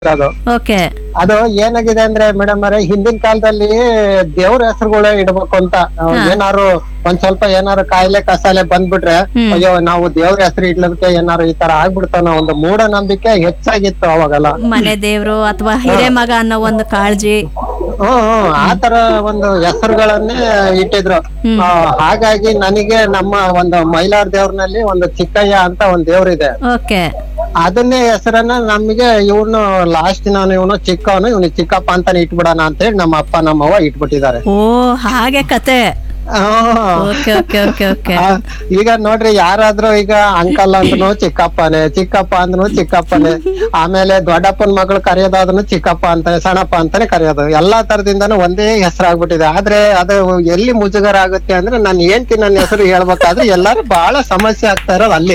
ಅದು ಓಕೆ ಅದು ಏನಾಗಿದೆ ಅಂದ್ರೆ ಮೇಡಮ್ ಅವರೇ ಹಿಂದಿನ ಕಾಲದಲ್ಲಿ ದೇವ್ರ ಹೆಸರುಗಳೇ ಇಡ್ಬೇಕು ಅಂತ ಅಹ್, ಏನಾರು ಒಂದ್ ಸ್ವಲ್ಪ ಏನಾರು ಕಾಯಿಲೆ ಕಸಾಲೆ ಬಂದ್ಬಿಟ್ರೆ ಹ್ಮ್. ಅಯ್ಯೋ ನಾವು ದೇವ್ರ ಹೆಸರು ಇಡ್ಲದಕ್ಕೆ ಏನಾರು ಈ ತರ ಆಗ್ಬಿಡ್ತಾನ ಒಂದು ಮೂಢನಂಬಿಕೆ ಹೆಚ್ಚಾಗಿತ್ತು ಅವಾಗೆಲ್ಲ ಮನೆ ದೇವ್ರು ಅಥವಾ ಹಿರೇಮಗ ಅನ್ನೋ ಒಂದು ಕಾಳಜಿ ಹ್ಮ್ ಹ್ಮ್ ಆ ತರ ಒಂದು ಹೆಸರುಗಳನ್ನೇ ಇಟ್ಟಿದ್ರು ಹ್ಮ್. ಆ, ಹಾಗಾಗಿ ನನಗೆ ನಮ್ಮ ಒಂದು ಮೈಲಾರ್ ದೇವ್ರನಲ್ಲಿ ಒಂದು ಚಿಕ್ಕಯ್ಯ ಅಂತ ಒಂದ್ ದೇವ್ರಿದೆ ಓಕೆ ಅದನ್ನೇ ಹೆಸರನ್ನ ನಮಗೆ ಇವನು ಲಾಸ್ಟ್ ನಾನು ಇವನು ಚಿಕ್ಕವನು ಇವನು ಚಿಕ್ಕಪ್ಪ ಅಂತಾನೆ ಇಟ್ಬಿಡೋಣ ಅಂತ ಹೇಳಿ ನಮ್ಮ ಅಪ್ಪ ನಮ್ಮವ್ವ ಇಟ್ಬಿಟ್ಟಿದ್ದಾರೆ ಓ ಹಾಗೆ ಕತೆ ಆ, ಓಕೆ ಓಕೆ ಓಕೆ ಓಕೆ ಆ, ಈಗ ನೋಡ್ರಿ ಯಾರಾದ್ರೂ ಈಗ ಅಂಕಲ್ ಅಂದ್ರೂ ಚಿಕ್ಕಪ್ಪನೇ ಚಿಕ್ಕಪ್ಪ ಅಂದ್ರೂ ಚಿಕ್ಕಪ್ಪನೇ ಆಮೇಲೆ ದೊಡ್ಡಪ್ಪನ ಮಗಳು ಕರೆಯೋದಾದ್ರೂ ಚಿಕ್ಕಪ್ಪ ಅಂತಾನೆ ಸಣ್ಣಪ್ಪ ಅಂತಾನೆ ಕರೆಯೋದು ಎಲ್ಲಾ ತರದಿಂದಾನು ಒಂದೇ ಹೆಸರಾಗ್ಬಿಟ್ಟಿದೆ ಆದ್ರೆ ಅದು ಎಲ್ಲಿ ಮುಜುಗರ ಆಗುತ್ತೆ ಅಂದ್ರೆ ನಾನು ಹೆಂಡ್ತಿ ನನ್ನ ಹೆಸರು ಹೇಳ್ಬೇಕಾದ್ರೆ ಎಲ್ಲಾರು ಬಹಳ ಸಮಸ್ಯೆ ಆಗ್ತಾ ಇರೋದು ಅಲ್ಲಿ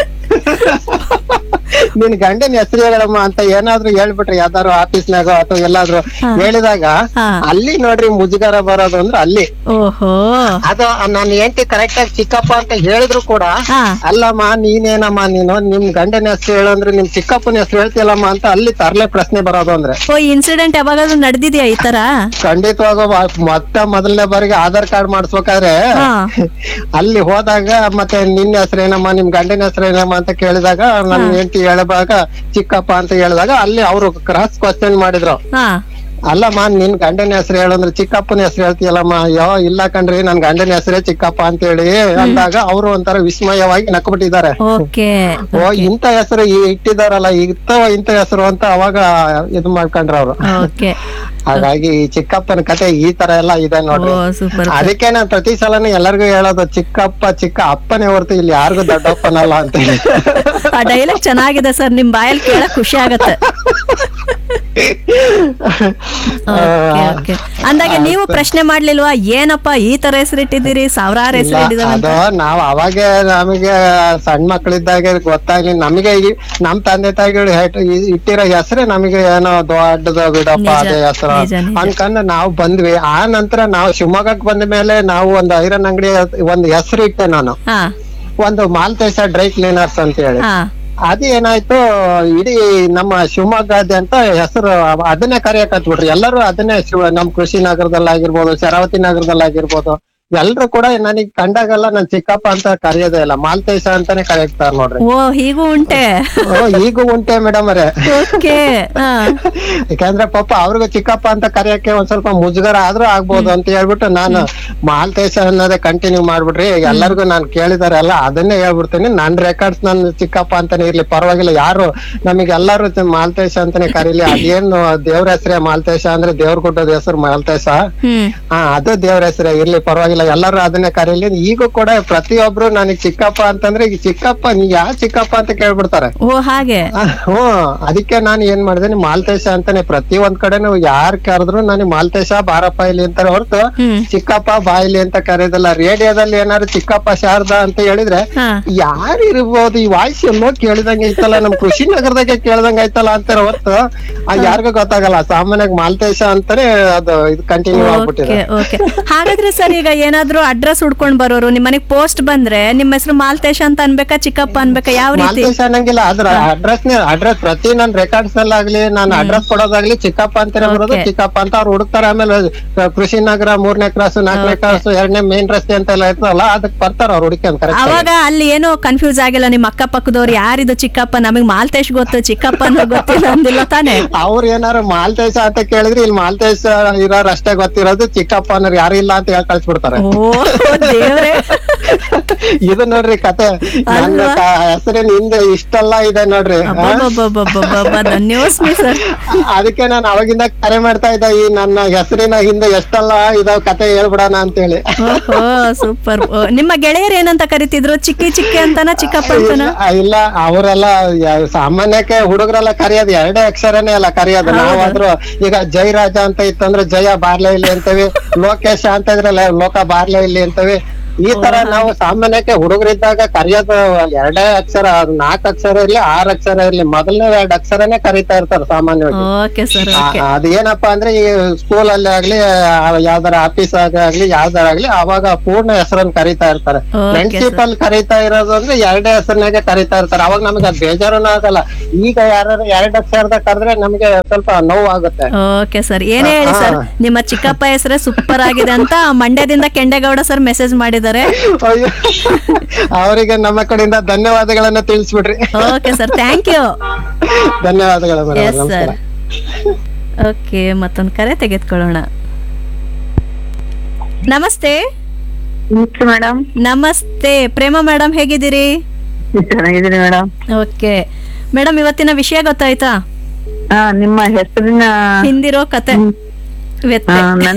ನಿನ್ ಗಂಡನ ಹೆಸರು ಹೇಳಮ್ಮ ಅಂತ ಏನಾದ್ರು ಹೇಳ್ಬಿಟ್ರಿ ಯಾವ್ದಾದ್ರು ಆಫೀಸ್ನಾಗ ಅಥವಾ ಎಲ್ಲಾದ್ರೂ ಹೇಳಿದಾಗ ಹಾ. ಅಲ್ಲಿ ನೋಡ್ರಿ ಮುಜುಗರ ಬರೋದು ಅಂದ್ರೆ ಅಲ್ಲಿ ಓಹೋ ಅದು ನಾನು ಹೆಂಡತಿ ಕರೆಕ್ಟ್ ಆಗಿ ಚಿಕ್ಕಪ್ಪ ಅಂತ ಹೇಳಿದ್ರು ಕೂಡ ಹಾ ಅಲ್ಲಮ್ಮ ನೀನೇನಮ್ಮ ನೀನು ನಿಮ್ ಗಂಡನ ಹೆಸರು ಹೇಳು ಅಂದ್ರೆ ನಿಮ್ ಚಿಕ್ಕಪ್ಪನ ಹೆಸರು ಹೇಳ್ತಿಯಲ್ಲಮ್ಮ ಅಂತ ಅಲ್ಲಿ ತರ್ಲೆ ಪ್ರಶ್ನೆ ಬರೋದು ಅಂದ್ರೆ ಓ ಇನ್ಸಿಡೆಂಟ್ ಯಾವಾಗಾದ್ರೂ ನಡೆದಿದ್ಯಾ ಈ ತರ ಖಂಡಿತವಾಗ ಮತ್ತೆ ಮೊದಲನೇ ಬಾರಿಗೆ ಆಧಾರ್ ಕಾರ್ಡ್ ಮಾಡಿಸ್ಬೇಕಾದ್ರೆ ಹಾ ಅಲ್ಲಿ ಹೋದಾಗ ಮತ್ತೆ ನಿನ್ನ ಹೆಸರೇನಮ್ಮ ನಿಮ್ ಗಂಡನ ಹೆಸರೇನಮ್ಮ ಅಂತ ಕೇಳಿದಾಗ ನನ್ ಹೆಂಡತಿ ಹೇಳವಾಗ ಚಿಕ್ಕಪ್ಪ ಅಂತ ಹೇಳಿದಾಗ ಅಲ್ಲಿ ಅವರು ಕ್ರಾಸ್ ಕ್ವಶನ್ ಮಾಡಿದ್ರು ಹಾ ಅಲ್ಲಮ್ಮ ನಿನ್ ಗಂಡನ ಹೆಸರು ಹೇಳಂದ್ರೆ ಚಿಕ್ಕಪ್ಪನ ಹೆಸರು ಹೇಳ್ತೀಯಲ್ಲಮ್ಮ ಯೋ ಇಲ್ಲ ಕಣ್ರಿ ನನ್ ಗಂಡನ ಹೆಸರೇ ಚಿಕ್ಕಪ್ಪ ಅಂತ ಹೇಳಿ ಅಂದಾಗ ಅವರು ಒಂಥರ ವಿಸ್ಮಯವಾಗಿ ನಕ್ಬಿಟ್ಟಿದ್ದಾರೆ ಓಕೆ ಓ ಇಂತ ಹೆಸರು ಈ ಇಟ್ಟಿದಾರಲ್ಲ ಇತ್ತವ ಇಂತ ಹೆಸರು ಅಂತ ಅವಾಗ ಇದು ಮಾಡ್ಕೊಂಡ್ರ ಅವ್ರು ಓಕೆ ಹಾಗಾಗಿ ಈ ಚಿಕ್ಕಪ್ಪನ ಕತೆ ಈ ತರ ಎಲ್ಲ ಇದೆ ಓ ನೋಡ್ರಿ ಸೂಪರ್ ಅದಕ್ಕೆ ನಾನ್ ಪ್ರತಿ ಸಲನು ಎಲ್ಲರಿಗೂ ಹೇಳೋದು ಚಿಕ್ಕಪ್ಪ ಚಿಕ್ಕ ಅಪ್ಪನೇ ಹೊರತು ಇಲ್ಲಿ ಯಾರಿಗೂ ದೊಡ್ಡಪ್ಪನಲ್ಲ ಅಂತ ಹೇಳಿ ಆ ಡೈಲಾಗ್ ಚೆನ್ನಾಗಿದೆ ಸರ್ ನಿಮ್ ಬಾಯಲ್ಲಿ ಕೇಳಕ್ ಖುಷಿ ಆಗತ್ತೆ ಓಕೆ ಓಕೆ ಅಂದಾಗೆ ನೀವು ಪ್ರಶ್ನೆ ಮಾಡ್ಲಿಲ್ವಾ ಏನಪ್ಪ ಈ ತರ ಹೆಸರಿಟ್ಟಿದ್ದೀರಿ ಸಾವಿರಾರು ಹೆಸರು ಇಲ್ಲ, ಇಟ್ಟಿದಾವೆ ಅಂತ ಅದು ನಾವ್ ಅವಾಗೆ ನಮಗೆ ಸಣ್ಣ ಮಕ್ಕಳಿದ್ದಾಗ ಗೊತ್ತಾಗ್ಲಿ ನಮಗೆ ಈ ನಮ್ ತಂದೆ ತಾಯಿಗಳು ಹೆಟ್- ಈ- ಇಟ್ಟಿರೋ ಹೆಸರೇ ನಮಗೆ ಏನೋ ದೊಡ್ಡದು ಬಿಡಪ್ಪ ನಿಜ, ಅದೇ ಹೆಸರು ನಿಜ, ನಿಜ. ಅನ್ಕೊಂಡ್ ನಾವು ಬಂದ್ವಿ ಆ ನಂತರ ನಾವು ಶಿವಮೊಗ್ಗಕ್ಕೆ ಬಂದ ಮೇಲೆ ನಾವು ಒಂದು ಐರನ್ ಅಂಗಡಿ ಒಂದು ಹೆಸರು ಇಟ್ಟೆ ನಾನು ಹಾ ಒಂದು ಮಾಲ್ತೇಶ ಡ್ರೈ ಕ್ಲೀನರ್ಸ್ ಅಂತ ಹೇಳಿ ಹಾ ಅದು ಏನಾಯ್ತು ಇಡೀ ನಮ್ಮ ಶಿವಮೊಗ್ಗಾದ್ಯಂತ ಹೆಸರು ಅದನ್ನೇ ಕರೆಯಕ್ ಹತ್ಬಿಟ್ರಿ ಎಲ್ಲರೂ ಅದನ್ನೇ ಶಿವ ನಮ್ ಕೃಷಿ ನಗರದಲ್ಲಾಗಿರ್ಬೋದು ಶರಾವತಿ ನಗರದಲ್ಲಾಗಿರ್ಬೋದು ಎಲ್ರು ಕೂಡ ನನಗ್ ಕಂಡಾಗೆಲ್ಲ ನನ್ ಚಿಕ್ಕಪ್ಪ ಅಂತ ಕರೆಯೋದೇ ಇಲ್ಲ ಮಾಲ್ತೇಶ ಅಂತಾನೆ ಕರೆಯಕ್ತಾರ ನೋಡ್ರಿ ಓ ಹೀಗೂ ಉಂಟೆ ಓ, ಈಗೂ ಉಂಟೆ ಮೇಡಮ್ ಅವರೇ ಓಕೆ ಹಾ ಯಾಕಂದ್ರೆ ಪಾಪ ಅವ್ರಿಗೂ ಚಿಕ್ಕಪ್ಪ ಅಂತ ಕರೆಯಕ್ಕೆ ಒಂದ್ ಸ್ವಲ್ಪ ಮುಜುಗರ ಆದ್ರೂ ಆಗ್ಬೋದು ಅಂತ ಹೇಳ್ಬಿಟ್ಟು ನಾನು ಮಾಲ್ತೇಶ ಅನ್ನೋದೇ ಕಂಟಿನ್ಯೂ ಮಾಡ್ಬಿಟ್ರಿ ಎಲ್ಲರಿಗೂ ನಾನು ಕೇಳಿದಾರಲ್ಲ ಅದನ್ನೇ ಹೇಳ್ಬಿಡ್ತೀನಿ ನನ್ ರೆಕಾರ್ಡ್ಸ್ ನನ್ ಚಿಕ್ಕಪ್ಪ ಅಂತಾನೆ ಇರ್ಲಿ ಪರವಾಗಿಲ್ಲ ಯಾರು ನಮಗೆ ಎಲ್ಲಾರು ಚ- ಮಾಲ್ತೇಶ ಅಂತಾನೆ ಕರೀಲಿ ಅದೇನು ದೇವ್ರ ಹೆಸರೇ ಮಾಲ್ತೇಶ ಅಂದ್ರೆ ದೇವ್ರ ಗುಡ್ಡದ ಹೆಸರು ಮಾಲ್ತೇಶ ಹ್ಮ್ ಹಾ ಅದು ದೇವ್ರ ಹೆಸರೇ ಇರ್ಲಿ ಪರವಾಗಿಲ್ಲ ಎಲ್ಲರೂ ಅದನ್ನೇ ಕರೀಲಿ ಈಗೂ ಕೂಡ ಪ್ರತಿಯೊಬ್ರು ನನಗ್ ಚಿಕ್ಕಪ್ಪ ಅಂತಂದ್ರೆ ಈಗ ಚಿಕ್ಕಪ್ಪ ನೀ ಯಾ ಚಿಕ್ಕಪ್ಪ ಅಂತ ಕೇಳ್ಬಿಡ್ತಾರೆ ಓ ಹಾಗೆ ಆ, ಹ್ಮ್ ಅದಕ್ಕೆ ನಾನು ಏನ್ ಮಾಡಿದೀನಿ ಮಾಲ್ತೇಶ ಅಂತಾನೆ ಪ್ರತಿ ಒಂದ್ ಕಡೆನು ಯಾರ್ ಕರೆದ್ರು ನನಗೆ ಮಾಲ್ತೇಶ ಬಾರಪ್ಪ ಇಲ್ಲಿ ಅಂತಾರೆ ಹೊರತು ಹ್ಮ್ ಚಿಕ್ಕಪ್ಪ ಬಾಯಿಲಿ ಅಂತ ಕರೆಯೋದಲ್ಲ ರೇಡಿಯೋದಲ್ಲಿ ಏನಾದ್ರು ಚಿಕ್ಕಪ್ಪ ಶಾರದಾ ಅಂತ ಹೇಳಿದ್ರೆ ಹಾ ಯಾರು ಇರ್ಬೋದು ಈ ವಾಯ್ಸ್ ಎಲ್ಲೋ ಕೇಳಿದಂಗೆ ಐತಲ್ಲ ನಮ್ ಕೃಷಿ ನಗರದಾಗೆ ಕೇಳ್ದಂಗ ಐತಲ್ಲ ಅಂತಾರೆ ಹೊರತು ಆ ಯಾರಿಗೂ ಗೊತ್ತಾಗಲ್ಲ ಸಾಮಾನ್ಯವಾಗಿ ಮಾಲ್ತೇಶ ಅಂತಾನೆ ಅದು ಇದು ಕಂಟಿನ್ಯೂ ಆಗ್ಬಿಟ್ಟಿದೆ ಓಕೆ ಓಕೆ ಹಾಗಾದ್ರೆ ಸರ್ ಈಗ ಏನಾದ್ರೂ ಅಡ್ರೆಸ್ ಹುಡ್ಕೊಂಡ್ ಬರೋರು ನಿಮ್ ಮನೆಗ್ ಪೋಸ್ಟ್ ಬಂದ್ರೆ ನಿಮ್ಮ ಹೆಸರು ಮಾಲ್ತೇಶ್ ಅಂತ ಅನ್ಬೇಕಾ ಚಿಕ್ಕಪ್ಪ ಅನ್ಬೇಕಾ ಯಾವ ರೀತಿ ಮಾಲ್ತೇಶ ಅನ್ನಂಗಿಲ್ಲ ಅದ್ರ ಅಡ್ರೆಸ್ ಅಡ್ರೆಸ್ ಪ್ರತಿ ನನ್ ರೆಕಾರ್ಡ್ಸ್ ಅಲ್ಲಾಗ್ಲಿ ನಾನು ಅಡ್ರೆಸ್ ಕೊಡೋದಾಗ್ಲಿ ಚಿಕ್ಕಪ್ಪ ಅಂತಾನೆ ಬರೋದು Okay. ಚಿಕ್ಕಪ್ಪ ಅಂತ ಅವ್ರು ಹುಡುಕ್ತಾರೆ ಆಮೇಲೆ ಅಹ್, ಕೃಷಿ ನಗರ ಮೂರನೇ ಕ್ರಾಸ್ ನಾಲ್ಕನೇ ಕ್ರಾಸ್ ಎರಡನೇ ಮೇನ್ ರಸ್ತೆ ಅಂತ ಎಲ್ಲ ಇರ್ತದಲ್ಲ ಅದಕ್ಕೆ ಬರ್ತಾರ ಅವ್ರು ಹುಡುಕಿ ಕರೆಕ್ಟ್ ಅವಾಗ ಅಲ್ಲಿ ಏನೋ ಕನ್ಫ್ಯೂಸ್ ಆಗಿಲ್ಲ ನಿಮ್ಮ ಅಕ್ಕಪಕ್ಕದವ್ರು ಯಾರಿದು ಚಿಕ್ಕಪ್ಪ ನಮಗ್ ಮಾಲ್ತೇಶ್ ಗೊತ್ತು ಚಿಕ್ಕಪ್ಪ ಅನ್ನೋ ಗೊತ್ತಿಲ್ಲ ಅಂದಿಲ್ಲ ತಾನೆ ಅವ್ರು ಏನಾರು ಮಾಲ್ತೇಶ ಅಂತ ಕೇಳಿದ್ರೆ ಇಲ್ಲಿ ಮಾಲ್ತೇಶ ಇರೋರು ಅಷ್ಟೇ ಗೊತ್ತಿರೋದು ಚಿಕ್ಕಪ್ಪ ಅನ್ನೋರು ಯಾರು ಇಲ್ಲ ಅಂತ ಹೇಳಿ ಕಳ್ಸ್ಬಿಡ್ತಾರೆ ಓ ದೇವ್ರೆ ಇದು ನೋಡ್ರಿ ಕತೆ ನನ್ನ ಅಲ್ವಾ? ಹೆಸರಿನ ಹಿಂದೆ ಇಷ್ಟೆಲ್ಲ ಇದೆ ನೋಡ್ರಿ ಆ? ಅಬ್ಬಬ್ಬಬ್ಬಬ್ಬಬ್ಬ, ಧನ್ಯೋಸ್ಮಿ ಸರ್ ಅದಕ್ಕೆ ನಾನು ಅವಾಗಿಂದ ಕರೆ ಮಾಡ್ತಾ ಇದ್ದೆ ಈ ನನ್ನ ಹೆಸರಿನ ಹಿಂದೆ ಎಷ್ಟೆಲ್ಲ ಇದಾವ್ ಕತೆ ಹೇಳ್ಬಿಡೋಣ ಅಂತೇಳಿ ಓಹೋ ಸೂಪರ್ ನಿಮ್ಮ ಗೆಳೆಯರು ಏನಂತ ಕರಿತಿದ್ರು ಚಿಕ್ಕಿ ಚಿಕ್ಕಿ ಅಂತನ ಚಿಕ್ಕಪ್ಪ ಅಂತನ ಇಲ್ಲ- ಇಲ್ಲ ಅವರೆಲ್ಲ ಯ- ಸಾಮಾನ್ಯಕ್ಕೆ ಹುಡುಗರೆಲ್ಲ ಕರೆಯೋದು ಎರಡೇ ಅಕ್ಷರನೇ ಅಲ್ಲ ಕರೆಯೋದು ನಾವಾದ್ರೂ ಈಗ ಜಯರಾಜ ಅಂತ ಇತ್ತಂದ್ರೆ ಜಯ ಬಾರ್ಲೆ ಇಲ್ಲಿ ಅಂತೇವಿ ಲೋಕೇಶ ಅಂತ ಇದ್ರಲ್ಲ ಲೋಕ ಬಾರ್ಲೆ ಇಲ್ಲಿ ಅಂತೇವಿ ಈ ತರ ನಾವು ಸಾಮಾನ್ಯಕ್ಕೆ ಹುಡುಗರಿದ್ದಾಗ ಕರೆಯೋದು ಎರಡೇ ಅಕ್ಷರ ಅದ್ ನಾಲ್ಕು ಅಕ್ಷರ ಇರ್ಲಿ ಆರ್ ಅಕ್ಷರ ಇರ್ಲಿ ಮೊದಲನೇ ಎರಡ್ ಅಕ್ಷರನೇ ಕರಿತಾ ಇರ್ತಾರೆ ಸಾಮಾನ್ಯವಾಗಿ ಓಕೆ ಸರ್ ಆ- ಓಕೆ ಅದೇನಪ್ಪಾ ಅಂದ್ರೆ ಈ ಸ್ಕೂಲ್ ಅಲ್ಲಿ ಆಗ್ಲಿ ಆ, ಯಾವ್ದಾರ ಆಫೀಸ್ ಆಗ್ಲಿ ಯಾವ್ದಾರ ಆಗ್ಲಿ ಅವಾಗ ಪೂರ್ಣ ಹೆಸರನ್ನ ಕರಿತಾ ಇರ್ತಾರೆ Okay, ಫ್ರೆಂಡ್ಶಿಪ್ ಅಲ್ಲಿ ಕರಿತಾ ಇರೋದು ಅಂದ್ರೆ ಎರಡೇ ಹೆಸರಿನಾಗೆ ಕರಿತಾ ಇರ್ತಾರೆ ಅವಾಗ ನಮ್ಗೆ ಅದ್ ಬೇಜಾರನೂ ಆಗಲ್ಲ ಈಗ ಯಾರು ಎರಡ್ ಅಕ್ಷರದ ಕರೆದ್ರೆ ನಮ್ಗೆ ಸ್ವಲ್ಪ ನೋವು ಆಗುತ್ತೆ ಓಕೆ ಸರ್ ಏನೇ ಹೇಳಿ ಸರ್ ನಿಮ್ಮ ಚಿಕ್ಕಪ್ಪ ಹೆಸರೇ ಸೂಪರ್ ಆಗಿದೆ ಅಂತ ಮಂಡ್ಯದಿಂದ ಕೆಂಡೇಗೌಡ ಸರ್ ಮೆಸೇಜ್ ಮಾಡಿದ್ದಾರೆ ಅಯ್ಯೋ. ಅವರಿಗೆ ನಮ್ಮ ಕಡೆಯಿಂದ ಧನ್ಯವಾದಗಳನ್ನ ತಿಳಿಸ್ಬಿಡ್ರಿ ಓಕೆ ಸರ್ ಥ್ಯಾಂಕ್ ಯು ಧನ್ಯವಾದಗಳು ಮೇಡಮ್ ಎಸ್ ನಮಸ್ಕಾರ ಸರ್ ಓಕೆ ಮತ್ತೊಂದು ಕರೆ ತೆಗೆದುಕೊಳ್ಳೋಣ ನಮಸ್ತೆ ಮೇಡಮ್ ನಮಸ್ತೆ ಪ್ರೇಮ ಮೇಡಮ್ ಹೇಗಿದ್ದೀರಿ ಚೆನ್ನಾಗಿದ್ದೀನಿ ಮೇಡಮ್ ಓಕೆ ಮೇಡಮ್ ಇವತ್ತಿನ ವಿಷಯ ಗೊತ್ತಾಯ್ತಾ ಹಾ ನಿಮ್ಮ ಹೆಸರಿನ ಹಿಂದಿರೋ ಕತೆ ವ್ಯತ್ಯೆ. ಆ, ನನ್ನ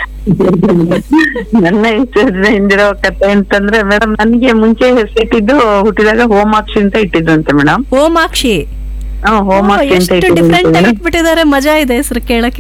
ನನ್ನ ಹೆಸರಿನ ಹಿಂದಿರೋ ಕತೆ ಅಂತಂದ್ರೆ ಮೇಡಮ್ ನನ್ಗೆ ಮುಂಚೆ ಹೆಸರಿಟ್ಟಿದ್ದು ಹುಟ್ಟಿದಾಗ ಹೋಮಾಕ್ಷಿ ಅಂತ ಇಟ್ಟಿದ್ರಂತೆ ಮೇಡಮ್ ಓಮಾಕ್ಷಿ ಹಾ ಓ, ಹೋಮಾಕ್ಷಿ ಅಂತ ಎಷ್ಟು ಡಿಫ್ರೆಂಟ್ ಆಗಿ ಇಟ್ಟಿದ್ರಂತೆ ಇಟ್ಬಿಟ್ಟಿದ್ದಾರೆ ಮಜಾ ಇದೆ ಹೆಸರು ಕೇಳಕ್ಕೆ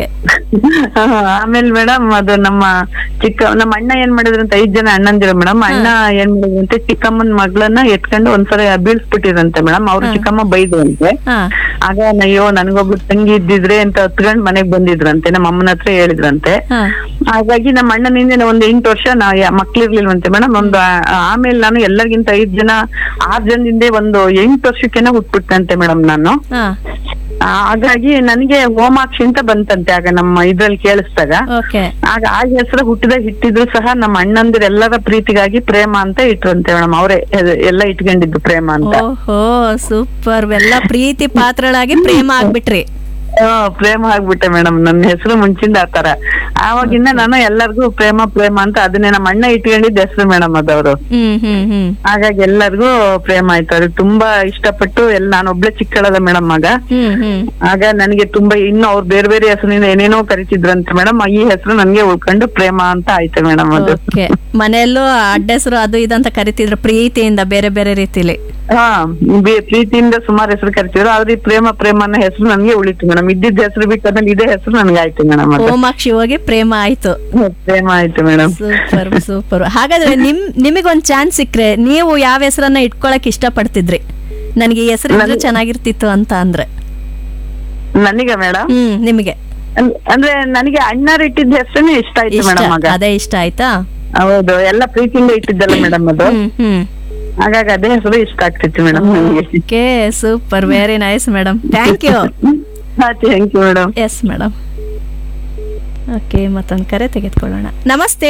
ಆಮೇಲೆ ಮೇಡಮ್ ಅದು ನಮ್ಮ ಚಿಕ್ಕ ನಮ್ಮ ಅಣ್ಣ ಏನ್ ಮಾಡಿದ್ರು ಅಂತ ಐದ್ ಜನ ಅಣ್ಣಂದಿರ ಮೇಡಮ್ ಅಣ್ಣ ಏನ್ ಮಾಡಿದ್ರಂತೆ ಚಿಕ್ಕಮ್ಮನ್ ಮಗಳನ್ನ ಎತ್ಕೊಂಡು ಒಂದ್ಸಲ ಬೀಳ್ಸ್ಬಿಟ್ಟಿರಂತೆ ಮೇಡಮ್ ಅವ್ರು ಚಿಕ್ಕಮ್ಮ ಬೈದ್ರಂತೆ ಹಾ ಆಗ ಅಯ್ಯೋ ನನಗೊಬ್ಳು ತಂಗಿ ಇದ್ದಿದ್ರೆ ಅಂತ ಹತ್ಕೊಂಡ್ ಮನೆಗ್ ಬಂದಿದ್ರಂತೆ ನಮ್ಮ ಅಮ್ಮನ ಹತ್ರ ಹೇಳಿದ್ರಂತೆ ಹಾ ಹಾಗಾಗಿ ನಮ್ಮ ಅಣ್ಣನಿಂದ ಒಂದ್ ಎಂಟು ವರ್ಷ ನಾ ಯಾ- ಮಕ್ಳಿರ್ಲಿಲ್ವಂತೆ ಮೇಡಮ್ ಒಂದು ಆ- ಆಮೇಲೆ ನಾನು ಎಲ್ಲರಿಗಿಂತ ಐದ್ ಜನ ಆರ್ ಜನದಿಂದ ಒಂದು ಎಂಟು ವರ್ಷಕ್ಕೆನ ಹುಟ್ಬಿಟ್ಟಂತೆ ಮೇಡಮ್ ನಾನು ಹಾ ಆ, ಹಾಗಾಗಿ ನನಗೆ ಹೋಮಾಕ್ಷಿ ಅಂತ ಬಂತಂತೆ ಆಗ ನಮ್ಮ ಇದ್ರಲ್ಲಿ ಕೇಳಿಸ್ದಾಗ ಓಕೆ ಆಗ ಆ ಹೆಸರು ಹುಟ್ಟಿದಾಗ ಇಟ್ಟಿದ್ರು ಸಹ ನಮ್ಮ ಅಣ್ಣಂದಿರ ಎಲ್ಲರ ಪ್ರೀತಿಗಾಗಿ ಪ್ರೇಮ ಅಂತ ಇಟ್ರಂತೆ ಮೇಡಮ್ ಅವರೇ ಎಲ್ಲ ಇಟ್ಕೊಂಡಿದ್ದು ಪ್ರೇಮ ಅಂತ ಓಹೋ ಸೂಪರ್ ಎಲ್ಲ ಪ್ರೀತಿ ಪಾತ್ರಳಾಗಿ ಪ್ರೇಮ ಆಗ್ಬಿಟ್ರಿ ಆ, ಪ್ರೇಮ ಆಗ್ಬಿಟ್ಟೆ ಮೇಡಮ್ ನನ್ನ ಹೆಸರು ಮುಂಚಿಂದ ಆತರ ಆವಾಗಿಂದ ನಾನು ಎಲ್ಲರಿಗೂ ಪ್ರೇಮ ಪ್ರೇಮ ಅಂತ ಅದನ್ನೇ ನಮ್ಮ ಅಣ್ಣ ಇಟ್ಕೊಂಡಿದ್ದ ಹೆಸರು ಮೇಡಮ್ ಅದವರು ಹ್ಮ್ ಹ್ಮ್ ಹ್ಮ್ ಹಾಗಾಗಿ ಎಲ್ಲರಿಗೂ ಪ್ರೇಮ ಆಯ್ತು ಅವ್ರಿಗೆ ತುಂಬಾ ಇಷ್ಟಪಟ್ಟು ಎಲ್ಲ ನಾನು ಒಬ್ಳೆ ಚಿಕ್ಕಳದ ಮೇಡಮ್ ಆಗ ಹ್ಮ್ ಹ್ಮ್ ಆಗ ನನಗೆ ತುಂಬಾ ಇನ್ನು ಅವ್ರು ಬೇರೆ ಬೇರೆ ಹೆಸರಿನಿಂದ ಏನೇನೋ ಕರಿತಿದ್ರಂತೆ ಮೇಡಮ್ ಈ ಹೆಸರು ನನ್ಗೆ ಉಳ್ಕೊಂಡು ಪ್ರೇಮ ಅಂತ ಆಯ್ತು ಮೇಡಮ್ ಅದು ಓಕೆ ಮನೆಯಲ್ಲೂ ಅಡ್ಡ ಹೆಸರು ಅದು ಇದಂತ ಕರಿತಿದ್ರು ಪ್ರೀತಿಯಿಂದ ಬೇರೆ ಬೇರೆ ರೀತಿಲಿ ಹಾ ಬೇ- ಪ್ರೀತಿಯಿಂದ ಸುಮಾರು ಹೆಸರು ಕರಿತಿದ್ರು ಆದ್ರೆ ಈ ಪ್ರೇಮ ಪ್ರೇಮ ಅನ್ನೋ ಹೆಸರು ನನ್ಗೆ ಉಳಿತು ಮೇಡಮ್ ಇದ್ದಿದ್ದ ಹೆಸರು ಬಿಟ್ಟು ಆಮೇಲೆ ಇದೇ ಹೆಸರು ನನ್ಗೆ ಆಯ್ತು ಮೇಡಮ್ ಅದು ಓಮಾಕ್ಷಿ ಹೋಗಿ ಪ್ರೇಮ ಆಯ್ತು ಪ್ರೇಮ ಆಯ್ತು ಮೇಡಮ್ ಸೂಪರ್ ಸೂಪರ್ ಹಾಗಾದ್ರೆ ನಿಮ್ ನಿಮಗೊಂದ್ ಚಾನ್ಸ್ ಸಿಕ್ಕ್ರೆ ನೀವು ಯಾವ ಹೆಸರನ್ನ ಇಟ್ಕೊಳಕ್ ಇಷ್ಟಪಡ್ತಿದ್ರಿ ನನಗೆ ಈ ಹೆಸರು ಇದ್ರೆ ಚೆನ್ನಾಗಿರ್ತಿತ್ತು ಅಂತ ಅಂದ್ರೆ ನನಗೆ ಮೇಡಮ್ ಹ್ಮ್ ನಿಮಗೆ ಅಂದ್ರೆ ನನಗೆ ಅಣ್ಣರು ಇಟ್ಟಿದ್ದ ಹೆಸರೇ ಇಷ್ಟ ಆಯ್ತು ಇಷ್ಟ ಮೇಡಮ್ ಆಗ ಅದೇ ಇಷ್ಟ ಆಯ್ತಾ ಹೌದು ಎಲ್ಲ ಪ್ರೀತಿಯಿಂದ ಇಟ್ಟಿದ್ದಲ್ಲ ಮೇಡಮ್ ಅದು ಹ್ಮ್ ಹ್ಮ್ ಹಾಗಾಗಿ ಅದೇ ಹೆಸರು ಇಷ್ಟ ಆಗ್ತಿತ್ತು ಮೇಡಮ್ ನನಗೆ okay super very nice madam thank you thank you madam yes madam okay ಮತ್ತೊಂದು ಕರೆ ತೆಗೆದುಕೊಳ್ಳೋಣ ನಮಸ್ತೆ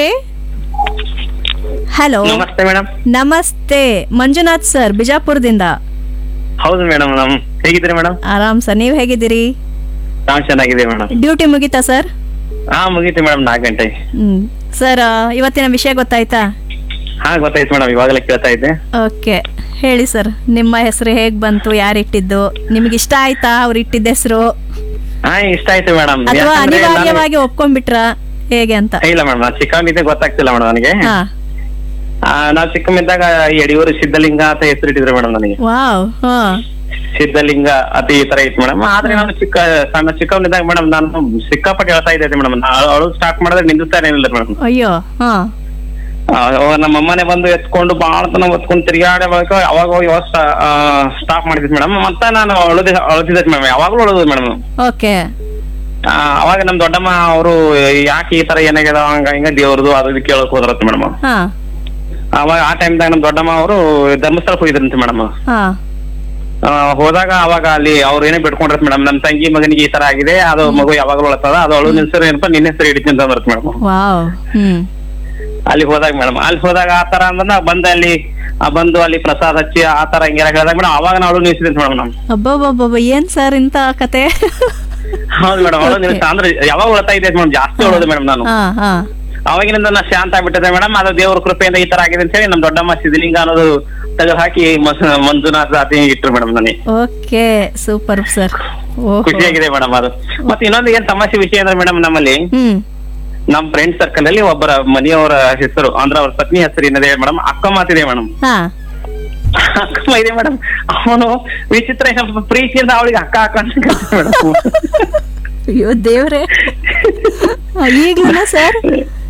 ಹಲೋ ನಮಸ್ತೆ ಮೇಡಮ್ ನಮಸ್ತೆ ಮಂಜುನಾಥ್ ಸರ್ ಬಿಜಾಪುರದಿಂದ ಹೌದು ಮೇಡಮ್ ನಮ್ ಹೇಗಿದ್ದೀರಿ ಮೇಡಮ್ ಆರಾಮ್ ಸರ್ ನೀವು ಹೇಗಿದ್ದೀರಿ ನಾವ್ ಚೆನ್ನಾಗಿದ್ದೀವಿ ಮೇಡಮ್ ಡ್ಯೂಟಿ ಮುಗೀತಾ ಸರ್ ಹಾ ಮುಗೀತಿ ಮೇಡಮ್ ನಾಲ್ಕು ಗಂಟೆ ಹ್ಮ್ ಸರ್ ಇವತ್ತಿನ ವಿಷಯ ಗೊತ್ತಾಯ್ತಾ ಹಾ ಗೊತ್ತಾಯ್ತು ಮೇಡಮ್ ಇವಾಗಲೇ ಕೇಳ್ತಾ ಇದ್ದೆ ಓಕೆ ಹೇಳಿ ಸರ್ ನಿಮ್ಮ ಹೆಸರು ಹೇಗ್ ಬಂತು ಯಾರು ಇಟ್ಟಿದ್ದು ನಿಮ್ಗೆ ಇಷ್ಟ ಆಯ್ತಾ ಅವ್ರು ಇಟ್ಟಿದ್ದ ಹೆಸರು ಹಾ ಇಷ್ಟ ಆಯ್ತು ಮೇಡಮ್ ಅಥವಾ ಅನಿವಾರ್ಯವಾಗಿ ಒಪ್ಕೊಂಡ್ಬಿಟ್ರ ಹೇಗೆ ಅಂತ ಇಲ್ಲ ಮೇಡಮ್ ನಾನು ಚಿಕ್ಕವನಿದ್ದೆ ಗೊತ್ತಾಗ್ತಿಲ್ಲ ಮೇಡಮ್ ನನಗೆ ಹಾ ಆ, ನಾವ್ ಚಿಕ್ಕಮಿದ್ದಾಗ ಯಡಿಯೂರು ಸಿದ್ಧಲಿಂಗ ಅಂತ ಹೆಸರಿಟ್ಟಿದ್ರು ಮೇಡಮ್ ನನಗೆ ವಾವ್ ಹಾ ಸಿದ್ಧಲಿಂಗ ಅತಿ ಈ ತರ ಇತ್ತು ಮೇಡಮ್ ಆದ್ರೆ ನಾನು ಚಿಕ್ಕ ಸಣ್ಣ ಚಿಕ್ಕವನಿದ್ದಾಗ ಮೇಡಮ್ ನಾನು ಸಿಕ್ಕಾಪಟ್ಟೆ ಹೇಳ್ತಾ ಇದ್ದೆ ಮೇಡಮ್ ಅಳು ಸ್ಟಾರ್ಟ್ ಮಾಡಿದ್ರೆ ನಿಂದಿಸ್ತಾನೆ ಇಲ್ಲ ಮೇಡಮ್ ಅಯ್ಯೋ ಹಾ ನಮ್ಮ ಅಮ್ಮನೆ ಬಂದು ಎತ್ಕೊಂಡು ಬಾಳ ತನ ಹೊತ್ಕೊಂಡು ತಿರುಗಾಡೋ ಬಳಿಕ ಅವಾಗ ಹೋಗಿ ಸ್ಟಾಪ್ ಮಾಡಿದ್ವಿ ಮೇಡಮ್ ಮತ್ತೆ ನಾನು ಅಳದಿ ಅಳದಿದ್ದೆ ಮೇಡಮ್ ಯಾವಾಗ್ಲೂ ಅಳೋದು ಮೇಡಮ್ ಓಕೆ ಅವಾಗ ನಮ್ ದೊಡ್ಡಮ್ಮ ಅವರು ಯಾಕೆ ಈ ತರ ಏನಾಗ್ಯದ ಹಂಗ ಹಿಂಗ ದೇವ್ರದು ಅದು ಇದು ಕೇಳಕ್ ಹೋದ್ರತ್ ಮೇಡಮ್ ಹಾ ಅವಾಗ ಆ ಟೈಮ್ದಾಗ ನಮ್ ದೊಡ್ಡಮ್ಮ ಅವರು ಧರ್ಮಸ್ಥಳಕ್ಕೆ ಹೋಗಿದ್ರಂತೆ ಮೇಡಮ್ ಹಾ ಹೋದಾಗ ಅವಾಗ ಅಲ್ಲಿ ಅವ್ರು ಏನೇ ಬಿಟ್ಕೊಂಡ್ರತ್ ಮೇಡಮ್ ನಮ್ ತಂಗಿ ಮಗನಿಗೆ ಈ ತರ ಆಗಿದೆ ಅದು ಮಗು ಯಾವಾಗ್ಲೂ ಅಳತದ ಅದು ಅಳು ಹೆಸರು ಏನಪ್ಪ ನಿನ್ನ ಹೆಸರು ಹಿಡಿತೀನಿ ಅಂತ ಮೇಡಮ್ ವಾವ್ ಹ್ಮ್ ಅಲ್ಲಿ ಹೋದಾಗ ಮೇಡಮ್ ಅಲ್ಲಿ ಹೋದಾಗ ಆ ತರ ಅಂದ್ರೆ ನಾವ್ ಬಂದ ಅಲ್ಲಿ ಆ ಬಂದು ಅಲ್ಲಿ ಪ್ರಸಾದ್ ಹಚ್ಚಿ ಆ ತರ ಹಿಂಗೆಲ್ಲ ಹೇಳಿದಾಗ ಮೇಡಮ್ ಅವಾಗ ನಾವು ನಿಲ್ಸಿದ್ವಿ ಮೇಡಮ್ ನಮ್ ಅಬ್ಬಬ್ಬಬ್ಬ ಏನ್ ಸರ್ ಇಂತ ಕತೆ ಹೌದು ಮೇಡಮ್ ಅವಳು ನಿಲ್ಸ ಅಂದ್ರೆ ಯಾವಾಗ ಉಳ್ತಾ ಇದೆ ಮೇಡಮ್ ಜಾಸ್ತಿ ಉಳೋದು ಮೇಡಮ್ ನಾನು ಹಾ ಹಾ ಅವಾಗಿನಿಂದ ನಾ ಶಾಂತ ಆಗ್ಬಿಟ್ಟಿದೆ ಮೇಡಮ್ ಅದು ದೇವ್ರ ಕೃಪೆಯಿಂದ ಈ ತರ ಆಗಿದೆ ಅಂತ ಹೇಳಿ ನಮ್ ದೊಡ್ಡಮ್ಮ ಸಿದ್ಧಲಿಂಗ ಅನ್ನೋದು ತೆಗೆದು ಹಾಕಿ ಮ- ಮಂಜುನಾಥ್ ಜಾತಿ ಇಟ್ರು ಮೇಡಮ್ ನನಗೆ ಓಕೆ ಸೂಪರ್ ಸರ್ ಓಹೋ ಖುಷಿಯಾಗಿದೆ ಮೇಡಮ್ ಅದು ಮತ್ತೆ ಇನ್ನೊಂದು ಏನ್ ತಮಾಷೆ ವಿಷಯ ಅಂದ್ರೆ ಮೇಡಮ್ ನಮ್ಮಲ್ಲಿ ಹ್ಮ್ ನಮ್ ಫ್ರೆಂಡ್ ಸರ್ಕಲ್ ಅಲ್ಲಿ ಒಬ್ಬರ ಮನೆಯವರ ಹೆಸರು ಅಂದ್ರೆ ಅವ್ರ ಪತ್ನಿ ಹೆಸರು ಏನಿದೆ ಮೇಡಮ್ ಅಕ್ಕ ಮಾತಿದೆ ಮೇಡಮ್ ಹಾ ಅಕ್ಕ ಇದೆ ಮೇಡಮ್ ಅವನು ವಿಚಿತ್ರ ಸ್ವಲ್ಪ ಪ್ರೀತಿಯಿಂದ ಅವಳಿಗೆ ಅಕ್ಕ ಅಕ್ಕ ಅಂತ ಕರೀತಾನೆ ಮೇಡಮ್ ಅಯ್ಯೋ ದೇವ್ರೆ ಈಗ್ಲೂ ಸರ್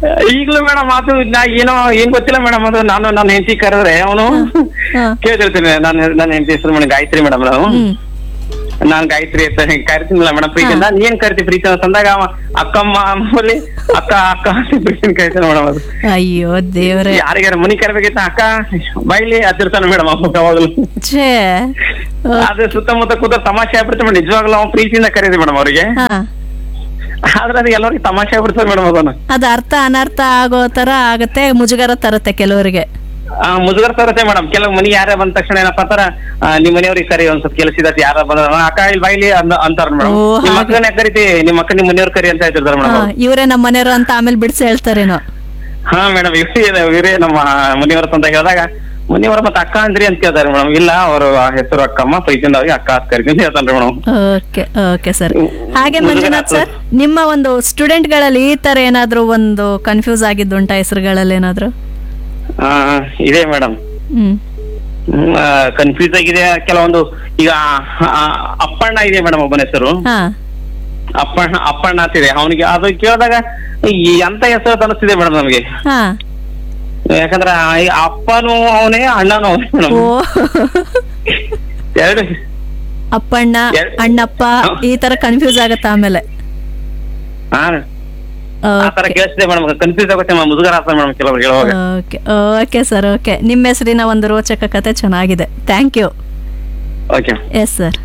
ಈಗಲೂ ಮೇಡಮ್ ಅದು ನಾ ಏನೋ ಏನ್ ಗೊತ್ತಿಲ್ಲ ಮೇಡಮ್ ಅದು ನಾನು ನನ್ನ ಹೆಂಡತಿ ಕರೆದ್ರೆ ಅವನು ಹಾ. ಕೇಳ್ತಿರ್ತೀನಿ ನಾನು ನನ್ನ ಹೆಂಡತಿ ಹೆಸರು ಮೇಡಮ್ ಗಾಯತ್ರಿ ಮೇಡಮ್ ನಾವು ಹ್ಮ್ ನಾನ್ ಗಾಯತ್ರಿ ಅಂತ ಕರಿತೀನಿಲ್ಲ ಮೇಡಮ್ ಪ್ರೀತಿಯಿಂದ ನೀನ್ ಕರಿತಿ ಪ್ರೀತಿ ಅಂತಂದಾಗ ಅವ ಅಕ್ಕಮ್ಮ ಆಮೇಲೆ ಅಕ್ಕ ಅಕ್ಕ ಅಂತ ಪ್ರೀತಿನ ಕರಿತಾನೆ ಮೇಡಮ್ ಅದು ಅಯ್ಯೋ ದೇವ್ರೆ ಯಾರಿಗಾರ ಮನಿ ಕರಿಬೇಕಿತ್ತ ಅಕ್ಕ ಬೈಲಿ ಹತ್ತಿರ್ತಾನೆ ಮೇಡಮ್ ಅವಾಗಲು ಛೇ ಅದು ಸುತ್ತಮುತ್ತ ಕೂತ ತಮಾಷೆ ಆಗ್ಬಿಡುತ್ತೆ ಮೇಡಮ್ ನಿಜವಾಗ್ಲೂ ಅವ್ನು ಪ್ರೀತಿಯಿಂದ ಕರೀದಿ ಮೇಡಮ್ ಅವ್ರಿಗೆ ಹಾ ಆದ್ರೆ ಅದು ಎಲ್ಲರಿಗೂ ತಮಾಷೆ ಆಗ್ಬಿಡ್ತದೆ ಮೇಡಮ್ ಅದನ್ನ ಅದು ಅರ್ಥ ಅನರ್ಥ ಆಗೋ ತರ ಆಗತ್ತೆ ಮುಜುಗರ ತರುತ್ತೆ ಕೆಲವರಿಗೆ ಆ ಮುಜುಗರ ತರತ್ತೆ ಮೇಡಮ್ ಕೆಲವು ಮನಿ ಯಾರ ಬಂದ ತಕ್ಷಣ ಏನಪ್ಪಾ ಅಂತಾರ ಆ, ನಿಮ್ ಮನೆಯವ್ರಿಗೆ ಕರಿ ಒಂದ್ ಸ್ವಲ್ಪ ಕೆಲಸ ಇದ್ದತ್ ಯಾರ ಬಂದ ಅಕ್ಕ ಇಲ್ಲಿ ಬೈಲಿ ಅಂದ ಅಂತಾರ ಮೇಡಮ್ ಓ, ನಿಮ್ ಹಾಗೆ. ಮಕ್ಕಳನ್ನ ಕರಿತಿ ನಿಮ್ ಮಕ್ಕ ನಿಮ್ ಮನೆಯವ್ರ ಕರಿ ಅಂತ ಹೇಳ್ತಿರ್ತಾರೆ ಹಾ, ಮೇಡಮ್ ಇವ್ರೇ ನಮ್ಮ ಮನೆಯವರು ಅಂತ ಆಮೇಲೆ ಬಿಡಿಸಿ ಹೇಳ್ತಾರೇನೋ ಹಾ ಮೇಡಮ್ ಇವರೇ ಇವರೇ ನಮ್ಮ ಮನೆಯವ್ರ ಅಂತ ಹೇಳಿದಾಗ ಮನೆಯವ್ರ ಮತ್ತೆ ಅಕ್ಕ ಅಂದ್ರಿ ಅಂತ ಕೇಳ್ತಾರೆ ಮೇಡಮ್ ಇಲ್ಲ ಅವರು ಹೆಸರು ಅಕ್ಕಮ್ಮ ಪ್ರೀತಿಯಿಂದ ಅವ್ರಿಗೆ ಅಕ್ಕ ಅಂತ ಕರಿತೀನಿ ಹೇಳ್ತಾನೆ ಮೇಡಮ್ ಓಕೆ ಓಕೆ ಸರ್ ಹಾಗೆ ಮುಜುಗರ ಮಂಜುನಾಥ್ ಸರ್ ನಿಮ್ಮ ಒಂದು ಸ್ಟೂಡೆಂಟ್ ಗಳಲ್ಲಿ ಈ ತರ ಏನಾದ್ರೂ ಒಂದು ಕನ್ಫ್ಯೂಸ್ ಆಗಿದ್ದುಂಟಾ ಹೆಸರುಗಳಲ್ಲಿ ಏನಾದ್ರು ಆ, ಇದೆ ಮೇಡಮ್ ಹ್ಮ್ ಕನ್ಫ್ಯೂಸ್ ಆಗಿದೆ ಕೆಲವೊಂದು ಈಗ ಆ, ಅಪ್ಪಣ್ಣ ಇದೆ ಮೇಡಮ್ ಒಬ್ಬನ ಹೆಸರು ಹಾ ಅಪ್ಪಣ್ಣ ಅಪ್ಪಣ್ಣ ಅಂತಿದೆ ಅವನಿಗೆ ಅದು ಕೇಳಿದಾಗ ಈ ಎಂತ ಹೆಸರು ಅಂತ ಅನಿಸ್ತಿದೆ ಮೇಡಮ್ ನಮಗೆ ಹಾ ಯಾಕಂದ್ರೆ ಆ- ಈ ಅಪ್ಪನು ಅವನೇ ಅಣ್ಣನೂ ಅವನೇ ಮೇಡಮ್ ಓ ಎರಡು ಅಪ್ಪಣ್ಣ ಎಲ್- ಅಣ್ಣಪ್ಪ ಈ ತರ ಕನ್ಫ್ಯೂಸ್ ಆಗತ್ತ ಆಮೇಲೆ ಹಾ ಆ ತರ ಕೇಳಿಸ್ತಿದೆ ಮೇಡಮ್ ಕನ್ಫ್ಯೂಸ್ ಆಗುತ್ತೆ ಮೇಡಮ್ ಮುಜುಗರ ಆಗ್ತದೆ ಮೇಡಮ್ ಕೆಲವ್ರು ಹೇಳುವಾಗ ಓಕೆ ಓಕೆ ಸರ್ ಓಕೆ ನಿಮ್ಮ ಹೆಸರಿನ ಒಂದು ರೋಚಕ ಕತೆ ಚೆನ್ನಾಗಿದೆ thank you okay yes sir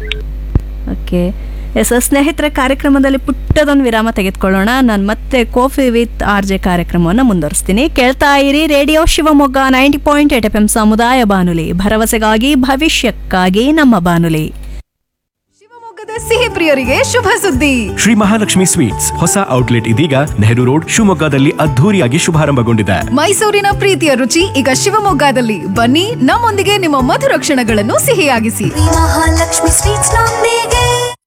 okay yes ಸ್ನೇಹಿತರ ಕಾರ್ಯಕ್ರಮದಲ್ಲಿ ಪುಟ್ಟದೊಂದು ವಿರಾಮ ತೆಗೆದುಕೊಳ್ಳೋಣ ನಾನು ಮತ್ತೆ ಕಾಫಿ ವಿತ್ ಆರ್ ಜೆ ಕಾರ್ಯಕ್ರಮವನ್ನು ಮುಂದುವರಿಸ್ತೀನಿ ಕೇಳ್ತಾ ಇರಿ radio Shivamogga ninety point eight F M ಸಮುದಾಯ ಬಾನುಲಿ ಭರವಸೆಗಾಗಿ ಭವಿಷ್ಯಕ್ಕಾಗಿ ನಮ್ಮ ಬಾನುಲಿ ಶಿವಮೊಗ್ಗದ ಸಿಹಿ ಪ್ರಿಯರಿಗೆ ಶುಭ ಸುದ್ದಿ ಶ್ರೀ ಮಹಾಲಕ್ಷ್ಮಿ ಸ್ವೀಟ್ಸ್ ಹೊಸ ಔಟ್ಲೆಟ್ ಇದೀಗ ನೆಹರು ರೋಡ್ ಶಿವಮೊಗ್ಗದಲ್ಲಿ ಅದ್ಧೂರಿಯಾಗಿ ಶುಭಾರಂಭಗೊಂಡಿದೆ ಮೈಸೂರಿನ ಪ್ರೀತಿಯ ರುಚಿ ಈಗ ಶಿವಮೊಗ್ಗದಲ್ಲಿ ಬನ್ನಿ ನಮ್ಮೊಂದಿಗೆ ನಿಮ್ಮ ಮಧುರ ಕ್ಷಣಗಳನ್ನು ಸಿಹಿಯಾಗಿಸಿ ಮಹಾಲಕ್ಷ್ಮಿ ಸ್ವೀಟ್ಸ್ ನೊಂದಿಗೆ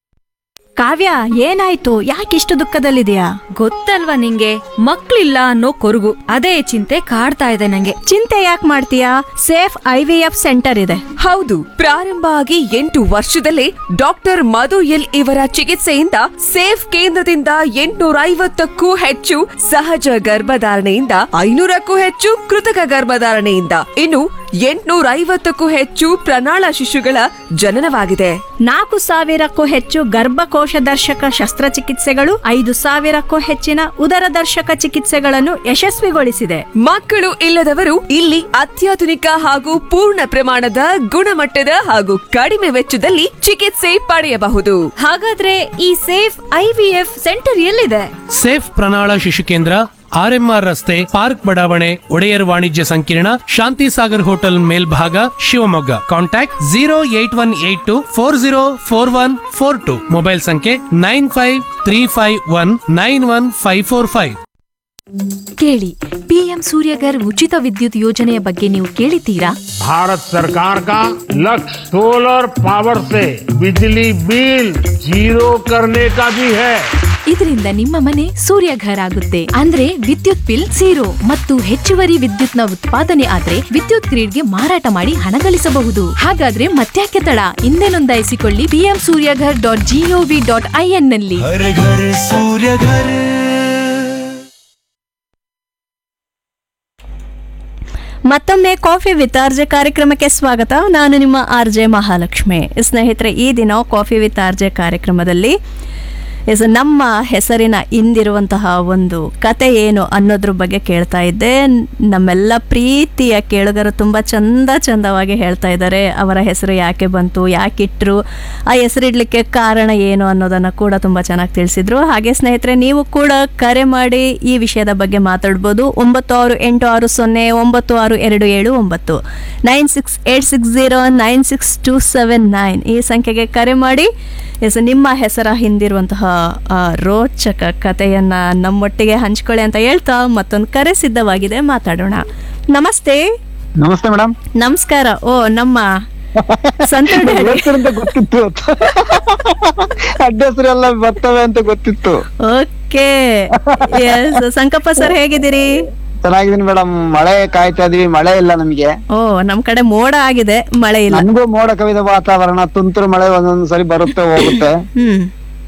ಕಾವ್ಯ ಏನಾಯ್ತು ಯಾಕಿಷ್ಟು ದುಃಖದಲ್ಲಿದೆಯಾ ಗೊತ್ತಲ್ವಾ ನಿಂಗೆ ಮಕ್ಳಿಲ್ಲ ಅನ್ನೋ ಕೊರಗು ಅದೇ ಚಿಂತೆ ಕಾಡ್ತಾ ಇದೆ ನಂಗೆ ಚಿಂತೆ ಯಾಕೆ ಮಾಡ್ತೀಯಾ safe I V F centre ಇದೆ ಹೌದು ಪ್ರಾರಂಭ ಆಗಿ ಎಂಟು ವರ್ಷದಲ್ಲೇ ಡಾಕ್ಟರ್ ಮಧು ಎಲ್ ಇವರ ಚಿಕಿತ್ಸೆಯಿಂದ ಸೇಫ್ ಕೇಂದ್ರದಿಂದ ಎಂಟುನೂರ ಐವತ್ತಕ್ಕೂ ಹೆಚ್ಚು ಸಹಜ ಗರ್ಭಧಾರಣೆಯಿಂದ ಐನೂರಕ್ಕೂ ಹೆಚ್ಚು ಕೃತಕ ಗರ್ಭಧಾರಣೆಯಿಂದ ಇನ್ನು ಎಂಟುನೂರ ಐವತ್ತಕ್ಕೂ ಹೆಚ್ಚು ಪ್ರಣಾಳ ಶಿಶುಗಳ ಜನನವಾಗಿದೆ ನಾಲ್ಕು ಸಾವಿರಕ್ಕೂ ಹೆಚ್ಚು ಗರ್ಭಕೋಶ ದರ್ಶಕ ಶಸ್ತ್ರಚಿಕಿತ್ಸೆಗಳು ಐದು ಸಾವಿರಕ್ಕೂ ಹೆಚ್ಚಿನ ಉದರ ದರ್ಶಕ ಚಿಕಿತ್ಸೆಗಳನ್ನು ಯಶಸ್ವಿಗೊಳಿಸಿದೆ ಮಕ್ಕಳು ಇಲ್ಲದವರು ಇಲ್ಲಿ ಅತ್ಯಾಧುನಿಕ ಹಾಗೂ ಪೂರ್ಣ ಪ್ರಮಾಣದ ಗುಣಮಟ್ಟದ ಹಾಗೂ ಕಡಿಮೆ ವೆಚ್ಚದಲ್ಲಿ ಚಿಕಿತ್ಸೆ ಪಡೆಯಬಹುದು ಹಾಗಾದ್ರೆ ಈ safe I V F centre ಎಲ್ಲಿದೆ ಸೇಫ್ ಪ್ರಣಾಳ ಶಿಶು ಕೇಂದ್ರ ಆರ್ಎಂಆರ್ ರಸ್ತೆ ಪಾರ್ಕ್ ಬಡಾವಣೆ ಒಡೆಯರ್ ವಾಣಿಜ್ಯ ಸಂಕೀರ್ಣ ಶಾಂತಿ ಸಾಗರ್ ಹೋಟೆಲ್ ಮೇಲ್ಭಾಗ Shivamogga contact zero eight one eight two four zero four one four two mobile ಸಂಖ್ಯೆ nine five three five one nine one five four five ಕೇಳಿ ಪಿಎಂ ಸೂರ್ಯಗರ್ ಉಚಿತ ವಿದ್ಯುತ್ ಯೋಜನೆಯ ಬಗ್ಗೆ ನೀವು ಕೇಳಿದ್ದೀರಾ भारत सरकार का लक्ष्य सोलर पावर से बिजली बिल जीरो करने का भी है ಇದರಿಂದ ನಿಮ್ಮ ಮನೆ ಸೂರ್ಯಘರ್ ಆಗುತ್ತೆ ಅಂದ್ರೆ ವಿದ್ಯುತ್ ಬಿಲ್ ಝೀರೋ ಮತ್ತು ಹೆಚ್ಚುವರಿ ವಿದ್ಯುತ್ನ ಉತ್ಪಾದನೆ ಆದ್ರೆ ವಿದ್ಯುತ್ ಗ್ರಿಡ್ಗೆ ಮಾರಾಟ ಮಾಡಿ ಹಣ ಗಳಿಸಬಹುದು ಹಾಗಾದ್ರೆ ಮತ್ತ್ಯಾಕೆ ತಡ ಹಿಂದೆ ನೋಂದಾಯಿಸಿಕೊಳ್ಳಿ PM Suryaghar dot gov dot in ನಲ್ಲಿ ಮತ್ತೊಮ್ಮೆ ಕಾಫಿ ವಿತ್ ಆರ್ ಜೆ ಕಾರ್ಯಕ್ರಮಕ್ಕೆ ಸ್ವಾಗತ ನಾನು ನಿಮ್ಮ ಆರ್ ಜೆ ಮಹಾಲಕ್ಷ್ಮಿ ಸ್ನೇಹಿತರೆ ಈ ದಿನ ಕಾಫಿ ವಿತ್ ಆರ್ ಜೆ ಕಾರ್ಯಕ್ರಮದಲ್ಲಿ ಎಸ್ ನಮ್ಮ ಹೆಸರಿನ ಹಿಂದಿರುವಂತಹ ಒಂದು ಕತೆ ಏನು ಅನ್ನೋದ್ರ ಬಗ್ಗೆ ಕೇಳ್ತಾ ಇದ್ದೆ ನಮ್ಮೆಲ್ಲ ಪ್ರೀತಿಯ ಕೇಳುಗರು ತುಂಬ ಚಂದ ಚಂದವಾಗಿ ಹೇಳ್ತಾ ಇದ್ದಾರೆ ಅವರ ಹೆಸರು ಯಾಕೆ ಬಂತು ಯಾಕಿಟ್ರು ಆ ಹೆಸರಿಡ್ಲಿಕ್ಕೆ ಕಾರಣ ಏನು ಅನ್ನೋದನ್ನು ಕೂಡ ತುಂಬ ಚೆನ್ನಾಗಿ ತಿಳಿಸಿದ್ರು ಹಾಗೆ ಸ್ನೇಹಿತರೆ ನೀವು ಕೂಡ ಕರೆ ಮಾಡಿ ಈ ವಿಷಯದ ಬಗ್ಗೆ ಮಾತಾಡ್ಬೋದು ಒಂಬತ್ತು ಆರು ಎಂಟು ಆರು ಸೊನ್ನೆ ಒಂಬತ್ತು ಆರು ಎರಡು ಏಳು ಒಂಬತ್ತು nine six eight six zero nine six two seven nine ಈ ಸಂಖ್ಯೆಗೆ ಕರೆ ಮಾಡಿ ಎಸ್ ನಿಮ್ಮ ಹೆಸರ ಹಿಂದಿರುವಂತಹ ಆ ರೋಚಕ ಕಥೆಯನ್ನ ನಮ್ಮೊಟ್ಟಿಗೆ ಹಂಚ್ಕೊಳ್ಳಿ ಅಂತ ಹೇಳ್ತಾ ಮತ್ತೊಂದು ಕರೆ ಸಿದ್ಧವಾಗಿದೆ ಮಾತಾಡೋಣ ನಮಸ್ತೆ ನಮಸ್ತೆ ಮೇಡಮ್ ನಮಸ್ಕಾರ ಓ ನಮ್ಮ ಸಂತೋಷ್ ಹೇಳಿ. ಅಂತ ಗೊತ್ತಿತ್ತು ಅಡ್ಡ ಹೆಸರೆಲ್ಲ ಬರ್ತವೆ ಅಂತ ಗೊತ್ತಿತ್ತು ಓಕೆ ಎಸ್ ಸಂಕಪ್ಪ ಸರ್ ಹೇಗಿದ್ದೀರಿ ಚೆನ್ನಾಗಿದ್ದೀನಿ ಮೇಡಮ್ ಮಳೆ ಕಾಯ್ತಾ ಇದೀವಿ ಮಳೆ ಇಲ್ಲ ನಮಗೆ ಓ ನಮ್ ಕಡೆ ಮೋಡ ಆಗಿದೆ ಮಳೆ ಇಲ್ಲ ನಮಗೂ ಮೋಡ ಕವಿದ ವಾತಾವರಣ ತುಂತುರು ಮಳೆ ಒಂದೊಂದ್ ಸರಿ ಬರುತ್ತೆ ಹೋಗುತ್ತೆ ಹ್ಮ್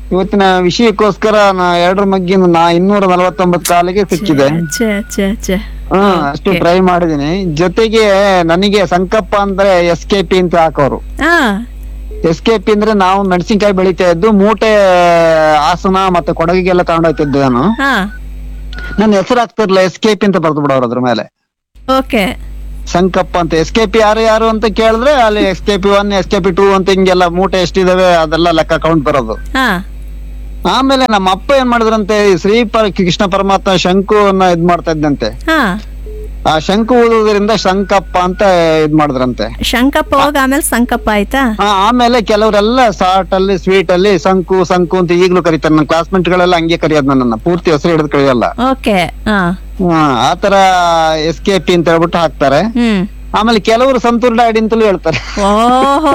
ಇವತ್ತಿನ ವಿಷಯಕ್ಕೋಸ್ಕರ ನಾ ಎರಡರ ಮಗ್ಗಿನ ನಾ ಇನ್ನೂರ ನಲವತ್ತೊಂಬತ್ತು ಕಾಲಿಗೆ ಸಿಕ್ಕಿದೆ ಛೆ ಛೆ ಛೆ ಹ್ಮ್ ಅಷ್ಟು Okay. ಟ್ರೈ ಮಾಡಿದೀನಿ ಜೊತೆಗೆ ನನಗೆ ಸಂಕಪ್ಪ ಅಂದ್ರೆ ಎಸ್ ಕೆ ಪಿ ಅಂತ ಹಾಕೋರು ಹಾ ಎಸ್ ಕೆ ಪಿ ಅಂದ್ರೆ ನಾವು ಮೆಣಸಿನ್ಕಾಯಿ ಬೆಳಿತಾ ಇದ್ದು ಮೂಟೆ ಹಾಸನ ಮತ್ತೆ ಕೊಡಗಿಗೆಲ್ಲ ತಗೊಂಡೋಗ್ತಿದ್ದೆ ನಾನು ಹಾ ನನ್ನ ಹೆಸರು ಹಾಕ್ತಿರ್ಲಿಲ್ಲ ಎಸ್ ಕೆ ಪಿ ಅಂತ ಬರ್ದು ಬಿಡೋರು ಅದ್ರ ಮೇಲೆ ಓಕೆ ಸಂಕಪ್ಪ ಅಂತ ಎಸ್ ಕೆ ಪಿ ಯಾರು ಯಾರು ಅಂತ ಕೇಳಿದ್ರೆ ಅಲ್ಲಿ S K P one S K P two ಅಂತ ಹಿಂಗೆಲ್ಲ ಮೂಟೆ ಎಷ್ಟಿದಾವೆ ಅದೆಲ್ಲ ಲೆಕ್ಕ ಕೌಂಟ್ ಬರೋದು ಹಾ ಆಮೇಲೆ ನಮ್ಮ ಅಪ್ಪ ಏನ್ ಮಾಡಿದ್ರಂತೆ ಈ ಶ್ರೀ ಪ- ಕೃಷ್ಣ ಪರಮಾತ್ಮ ಶಂಕುವನ್ನ ಇದ್ ಮಾಡ್ತಾ ಇದ್ದಂತೆ ಹಾ ಆ ಶಂಕು ಊದುವುದರಿಂದ ಶಂಕಪ್ಪ ಅಂತ ಇದ್ ಮಾಡಿದ್ರಂತೆ ಶಂಕಪ್ಪ ಹೋಗ ಆಮೇಲೆ ಸಂಕಪ್ಪ ಆಯ್ತಾ ಆ, ಆಮೇಲೆ ಕೆಲವರೆಲ್ಲ ಸಾಟ್ ಅಲ್ಲಿ ಸ್ವೀಟ್ ಅಲ್ಲಿ ಸಂಕು ಸಂಕು ಅಂತ ಈಗ್ಲೂ ಕರೀತಾರೆ ನನ್ನ ಕ್ಲಾಸ್ಮೇಟ್ ಗಳೆಲ್ಲ ಹಂಗೆ ಕರೆಯೋದು ನನ್ನ ಪೂರ್ತಿ ಹೆಸರು ಹಿಡಿದು ಕರೆಯಲ್ಲ ಓಕೆ ಹಾ ಹಾ, ಆತರ ಎಸ್ ಕೆ ಪಿ ಅಂತ ಹೇಳ್ಬಿಟ್ಟು ಹಾಕ್ತಾರೆ ಹ್ಮ್ ಆಮೇಲೆ ಕೆಲವರು ಸಂತೂರ್ ಡಾಡಿ ಅಂತಲೂ ಹೇಳ್ತಾರೆ ಓಹೋ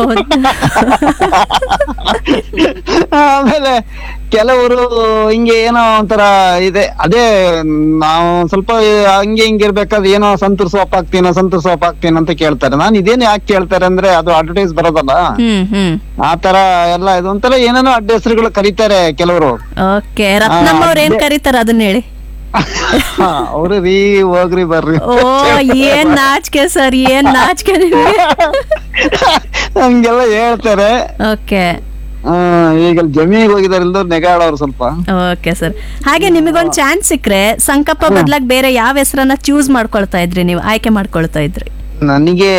ಆಮೇಲೆ ಕೆಲವರು ಹಿಂಗೆ ಏನೋ ಒಂಥರ ಇದೆ ಅದೇ ನಾವು ಸ್ವಲ್ಪ ಹಂಗೆ ಹಿಂಗೆ ಇರ್ಬೇಕಾದ್ರೆ ಏನೋ ಸಂತೂರ್ ಸೋಪ್ ಹಾಕ್ತೀನೋ ಸಂತೂರ್ ಸೋಪ್ ಹಾಕ್ತೀನೋ ಅಂತ ಕೇಳ್ತಾರೆ ನಾನು ಇದೇನು ಯಾಕೆ ಕೇಳ್ತಾರೆ ಅಂದ್ರೆ ಅದು ಅಡ್ವರ್ಟೈಸ್ ಬರೋದಲ್ಲ ಹ್ಮ್ ಹ್ಮ್ ಆ ತರ ಎಲ್ಲ ಇದು ಒಂಥರ ಏನೇನೋ ಅಡ್ಡ ಹೆಸರುಗಳು ಕರೀತಾರೆ ಕೆಲವರು ಓಕೆ ರತ್ನಮ್ಮ ಅವ್ರ ಏನ್ ಕರೀತಾರ ಅದನ್ನ ಹೇಳಿ ಅವರು ರೀ ಹೋಗ್ರಿ ಬರ್ರಿ ಓ ಏನ್ ನಾಚಿಕೆ ಸರ್ ಏನ್ ನಾಚಿಕೆ ನಿಮ್ಗೆ ಹಂಗೆಲ್ಲ ಹೇಳ್ತಾರೆ ಓಕೆ ಆ, ಈಗ ಜಮೀನಿಗೆ ಹೋಗಿದಾರೆ ಇಲ್ದವ್ರು ನೆಗಾಡೋರು ಸ್ವಲ್ಪ ಓಕೆ ಸರ್ ಹಾಗೆ ನಿಮಗೊಂದ್ ಚಾನ್ಸ್ ಸಿಕ್ಕ್ರೆ ಸಂಕಪ್ಪ ಬದ್ಲಾಗ್ ಬೇರೆ ಯಾವ ಹೆಸರನ್ನ ಚೂಸ್ ಮಾಡ್ಕೊಳ್ತಾ ಇದ್ರಿ ನೀವು ಆಯ್ಕೆ ಮಾಡ್ಕೊಳ್ತಾ ಇದ್ರಿ ನನಗೆ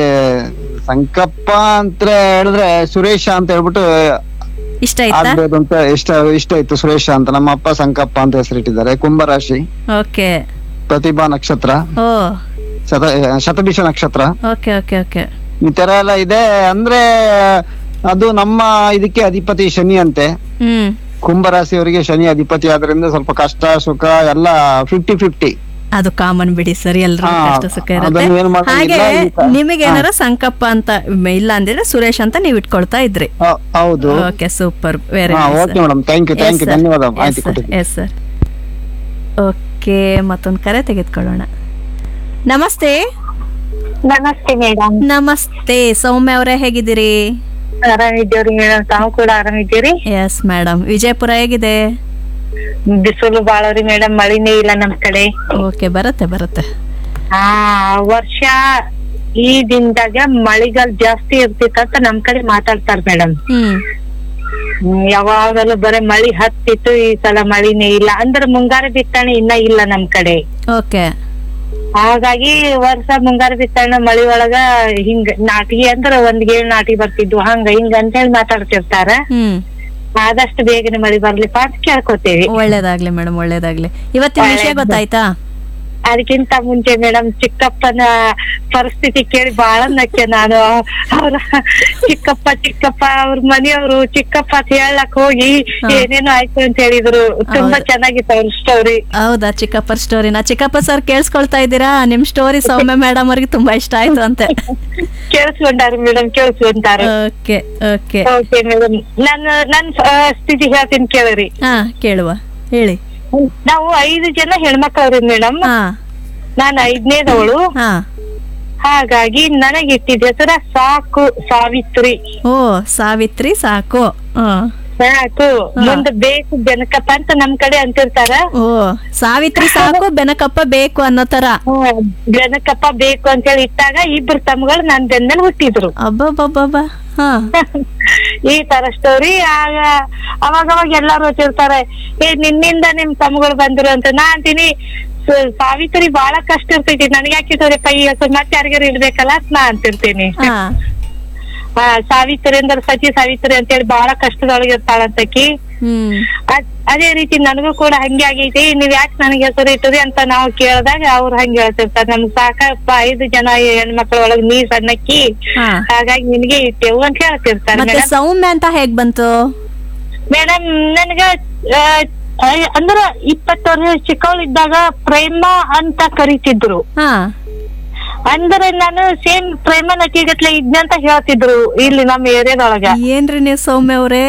ಸಂಕಪ್ಪ ಅಂತ ಹೇಳಿದ್ರೆ ಸುರೇಶ ಅಂತ ಹೇಳ್ಬಿಟ್ಟು ಇಷ್ಟ ಆಯ್ತಾ ಆಗ್ಬೋದು ಅಂತ ಇಷ್ಟ ಇಷ್ಟ ಇತ್ತು ಸುರೇಶ ಅಂತ ನಮ್ಮ ಅಪ್ಪ ಸಂಕಪ್ಪ ಅಂತ ಹೆಸರಿಟ್ಟಿದ್ದಾರೆ ಕುಂಭರಾಶಿ ಓಕೆ ಪ್ರತಿಭಾ ನಕ್ಷತ್ರ ಓ ಶತ ಶತಭಿಷ ನಕ್ಷತ್ರ ಓಕೆ ಓಕೆ ಓಕೆ ಈ ತರ ಎಲ್ಲ ಇದೆ ಅಂದ್ರೆ ಅದು ನಮ್ಮ ಇದಕ್ಕೆ ಅಧಿಪತಿ ಶನಿ ಅಂತೆ ಹ್ಮ್ ಕುಂಭರಾಶಿಯವರಿಗೆ ಶನಿ ಅಧಿಪತಿ ಆದ್ರಿಂದ ಸ್ವಲ್ಪ ಕಷ್ಟ ಸುಖ ಎಲ್ಲ ಫಿಫ್ಟಿ ಫಿಫ್ಟಿ ಅದು ಕಾಮನ್ ಬಿಡಿ ಸರ್ ಎಲ್ರು ಹಾ, ಕಷ್ಟ ಸುಖ ಇರುತ್ತೆ ಅದನ್ನ ಏನ್ ಮಾಡಂಗಿಲ್ಲ, ಹಾಗೆ ಈ ತ- ನಿಮಗೆ ಏನಾರ ಸಂಕಪ್ಪ ಅಂತ ಮ್, ಇಲ್ಲ ಅಂದಿದ್ರೆ ಸುರೇಶ್ ಅಂತ ನೀವು ಇಟ್ಕೊಳ್ತಾ ಇದ್ರಿ ಹೌದು ಓಕೆ ಸೂಪರ್ ವೆರಿ ಹಾ, okay madam. Thank you, thank you. ಧನ್ಯವಾದ ಮಾಹಿತಿ ಕೊಟ್ಟಿದ್ದಕ್ಕೆ. ಎಸ್ ಸರ್ ಓಕೆ ಮತ್ತೊಂದು ಕರೆ ತೆಗೆದುಕೊಳ್ಳೋಣ ನಮಸ್ತೆ ನಮಸ್ತೆ ಮೇಡಮ್ ನಮಸ್ತೆ ಸೌಮ್ಯ ಅವರೇ ಹೇಗಿದ್ದೀರಿ ಆರಾಮಿದ್ದೀವ್ರಿ ಮೇಡಮ್ ತಾವು ಕೂಡ ಆರಾಮಿದ್ದೀರಿ ಎಸ್ ಮೇಡಮ್ ವಿಜಯಪುರ ಹೇಗಿದೆ ಬಿಸಿಲು ಬಾಳವ್ರಿ ಮೇಡಮ್ ಮಳಿನೇ ಇಲ್ಲ ನಮ್ ಕಡೆ ಓಕೆ ಬರುತ್ತೆ ಬರುತ್ತೆ ಆ ವರ್ಷ ಈ ದಿನದಾಗ ಮಳಿಗಾಲ ಜಾಸ್ತಿ ಇರ್ತಿತ್ತಂತ ನಮ್ ಕಡೆ ಮಾತಾಡ್ತಾರ ಮೇಡಮ್ ಹ್ಮ್ ಯಾವಾಗಲೂ ಬರೀ ಮಳಿ ಹತ್ತಿತ್ತು ಈ ಸಲ ಮಳಿನೇ ಇಲ್ಲ ಅಂದ್ರ ಮುಂಗಾರು ಬಿತ್ತನೆ ಇನ್ನ ಇಲ್ಲ ನಮ್ ಕಡೆ ಓಕೆ ಹಾಗಾಗಿ ವರ್ಷ ಮುಂಗಾರು ಬಿತ್ತನೆ ಮಳಿ ಒಳಗ ಹಿಂಗ ನಾಟಿಗೆ ಅಂದ್ರ ಒಂದ್ ಗೇಳ್ ನಾಟಿ ಬರ್ತಿದ್ವು ಹಂಗ ಹಿಂಗ ಅಂತ ಹೇಳಿ ಮಾತಾಡ್ತಿರ್ತಾರ ಹ್ಮ್ ಆದಷ್ಟು ಬೇಗನೆ ಮಳಿ ಬರ್ಲಿಪ್ಪ ಅಂತ ಕೇಳ್ಕೊತೇವಿ ಒಳ್ಳೇದಾಗ್ಲಿ ಮೇಡಮ್ ಒಳ್ಳೇದಾಗ್ಲಿ ಇವತ್ತಿನ ವಿಷಯ ಗೊತ್ತಾಯ್ತಾ ಅದಕ್ಕಿಂತ ಮುಂಚೆ ಮೇಡಮ್ ಚಿಕ್ಕಪ್ಪನ ಪರಿಸ್ಥಿತಿ ಕೇಳಿ ಬಹಳ ನಕ್ಕೆ ನಾನು ಅವ್ರ ಚಿಕ್ಕಪ್ಪ ಚಿಕ್ಕಪ್ಪ ಅವ್ರ ಮನೆಯವರು ಚಿಕ್ಕಪ್ಪ ಅಂತ ಹೇಳಕ್ ಹೋಗಿ ಏನೇನೋ ಆಯ್ತು ಅಂತ ಹೇಳಿದ್ರು ತುಂಬಾ ಚೆನ್ನಾಗಿತ್ತು ಅವ್ರ ಸ್ಟೋರಿ ಹೌದಾ ಚಿಕ್ಕಪ್ಪ ಸ್ಟೋರಿನ ಚಿಕ್ಕಪ್ಪ ಸರ್ ಕೇಳಿಸ್ಕೊಳ್ತಾ ಇದ್ದೀರಾ ನಿಮ್ ಸ್ಟೋರಿ ಸೌಮ್ಯ ಮೇಡಮ್ ಅವ್ರಿಗೆ ತುಂಬಾ ಇಷ್ಟ ಆಯ್ತು ಅಂತೆ ಕೇಳಿಸ್ಕೊಂಡಾರ ಮೇಡಮ್ ಕೇಳಿಸ್ಕೊಂತಾರ ಓಕೆ ಓಕೆ ಓಕೆ ಮೇಡಮ್ ನನ್ನ ನನ್ ಆ, ಸ್ಥಿತಿ ಹೇಳ್ತೀನಿ ಕೇಳ್ರಿ ಹಾ ಕೇಳುವ ಹೇಳಿ ನಾವು ಐದು ಜನ ಹೆಣ್ಮಕ್ಳವ್ರಿ ಮೇಡಮ್ ನಾನು ಐದನೇದವಳು ಹಾಗಾಗಿ ನನಗೆ ಇಟ್ಟಿದ ಹೆಸರ ಸಾಕು ಸಾವಿತ್ರಿ ಓ ಸಾವಿತ್ರಿ ಸಾಕು ಹ್ಮ್ ಸಾಕು ಮುಂದೆ ಬೇಕು ಬೆನಕಪ್ಪ ಅಂತ ನಮ್ ಕಡೆ ಅಂತಿರ್ತಾರ ಓ ಸಾವಿತ್ರಿ ಸಾಕು ಬೆನಕಪ್ಪ ಬೇಕು ಅನ್ನೋ ತರ ಬೆನಕಪ್ಪ ಬೇಕು ಅಂತ ಹೇಳಿ ಇಟ್ಟಾಗ ಇಬ್ರು ತಮ್ಮಗಳು ನನ್ ಬೆನ್ಮೇಲೆ ಹುಟ್ಟಿದ್ರು ಅಬ್ಬಬ್ಬಬ್ಬ ಹಾ ಈ ತರ ಸ್ಟೋರಿ ಆಗ ಅವಾಗ ಅವಾಗ ಎಲ್ಲಾರು ಓದ್ತಿರ್ತಾರೆ ಏ ನಿನ್ನಿಂದ ನಿಮ್ ತಮ್ಮಗಳು ಬಂದ್ರು ಅಂತ ನಾ ಅಂತೀನಿ ಸ- ಸಾವಿತ್ರಿ ಬಾಳ ಕಷ್ಟ ಇರ್ತೈತಿ ನನಗೆ ಯಾಕೆ ಪೈ ಮತ್ತೆ ಯಾರಿಗಾರು ಇಡ್ಬೇಕಲ್ಲ ಅಂತ ನಾ ಅಂತಿರ್ತೀನಿ ಆ, ಸಾವಿತ್ರಿ ಅಂದ್ರೆ ಸತಿ ಸಾವಿತ್ರಿ ಅಂತ ಹೇಳಿ ಬಹಳ ಕಷ್ಟದೊಳಗೆ ಇರ್ತಾಳಂತಕಿ ಹ್ಮ್ ಅದ್- ಅದೇ ರೀತಿ ನನಗೂ ಕೂಡ ಹಂಗೆ ಆಗೈತಿ ನೀವ್ ಯಾಕೆ ನನಗೆ ಹೆಸರು ಇಟ್ಟರಿ ಅಂತ ನಾವು ಕೇಳಿದಾಗ ಅವ್ರು ಹಂಗೆ ಹೇಳ್ತಿರ್ತಾರೆ ನಮ್ಗ್ ಸಾಕಪ್ಪ ಐದು ಜನ ಹೆಣ್ಮಕ್ಳ ಒಳಗ್ ನೀ ಸಣ್ಣಕ್ಕಿ ಹಾ. ಹಾಗಾಗಿ ನಿನಗೆ ಇಟ್ಟೆವು ಅಂತ ಹೇಳ್ತಿರ್ತಾರೆ ಮತ್ತೆ ಮೇಡಮ್ ಸೌಮ್ಯ ಅಂತ ಹೇಗ್ ಬಂತು ಮೇಡಮ್ ನನ್ಗ ಆ, ಆ, ಅಂದ್ರ ಇಪ್ಪತ್ತು ವರ್ಷ ಚಿಕ್ಕವಳಿದ್ದಾಗ ಪ್ರೇಮ ಅಂತ ಕರಿತಿದ್ರು ಹಾ ಅಂದ್ರೆ ನಾನು ಸೇಮ್ ಪ್ರೇಮ ನಟಿಗಟ್ಲೆ ಇದ್ನಂತ ಹೇಳ್ತಿದ್ರು ಇಲ್ಲಿ ನಮ್ಮ ಏರಿಯಾದೊಳಗ ಏನ್ರಿ ನೀವು ಸೌಮ್ಯ ಅವ್ರೇ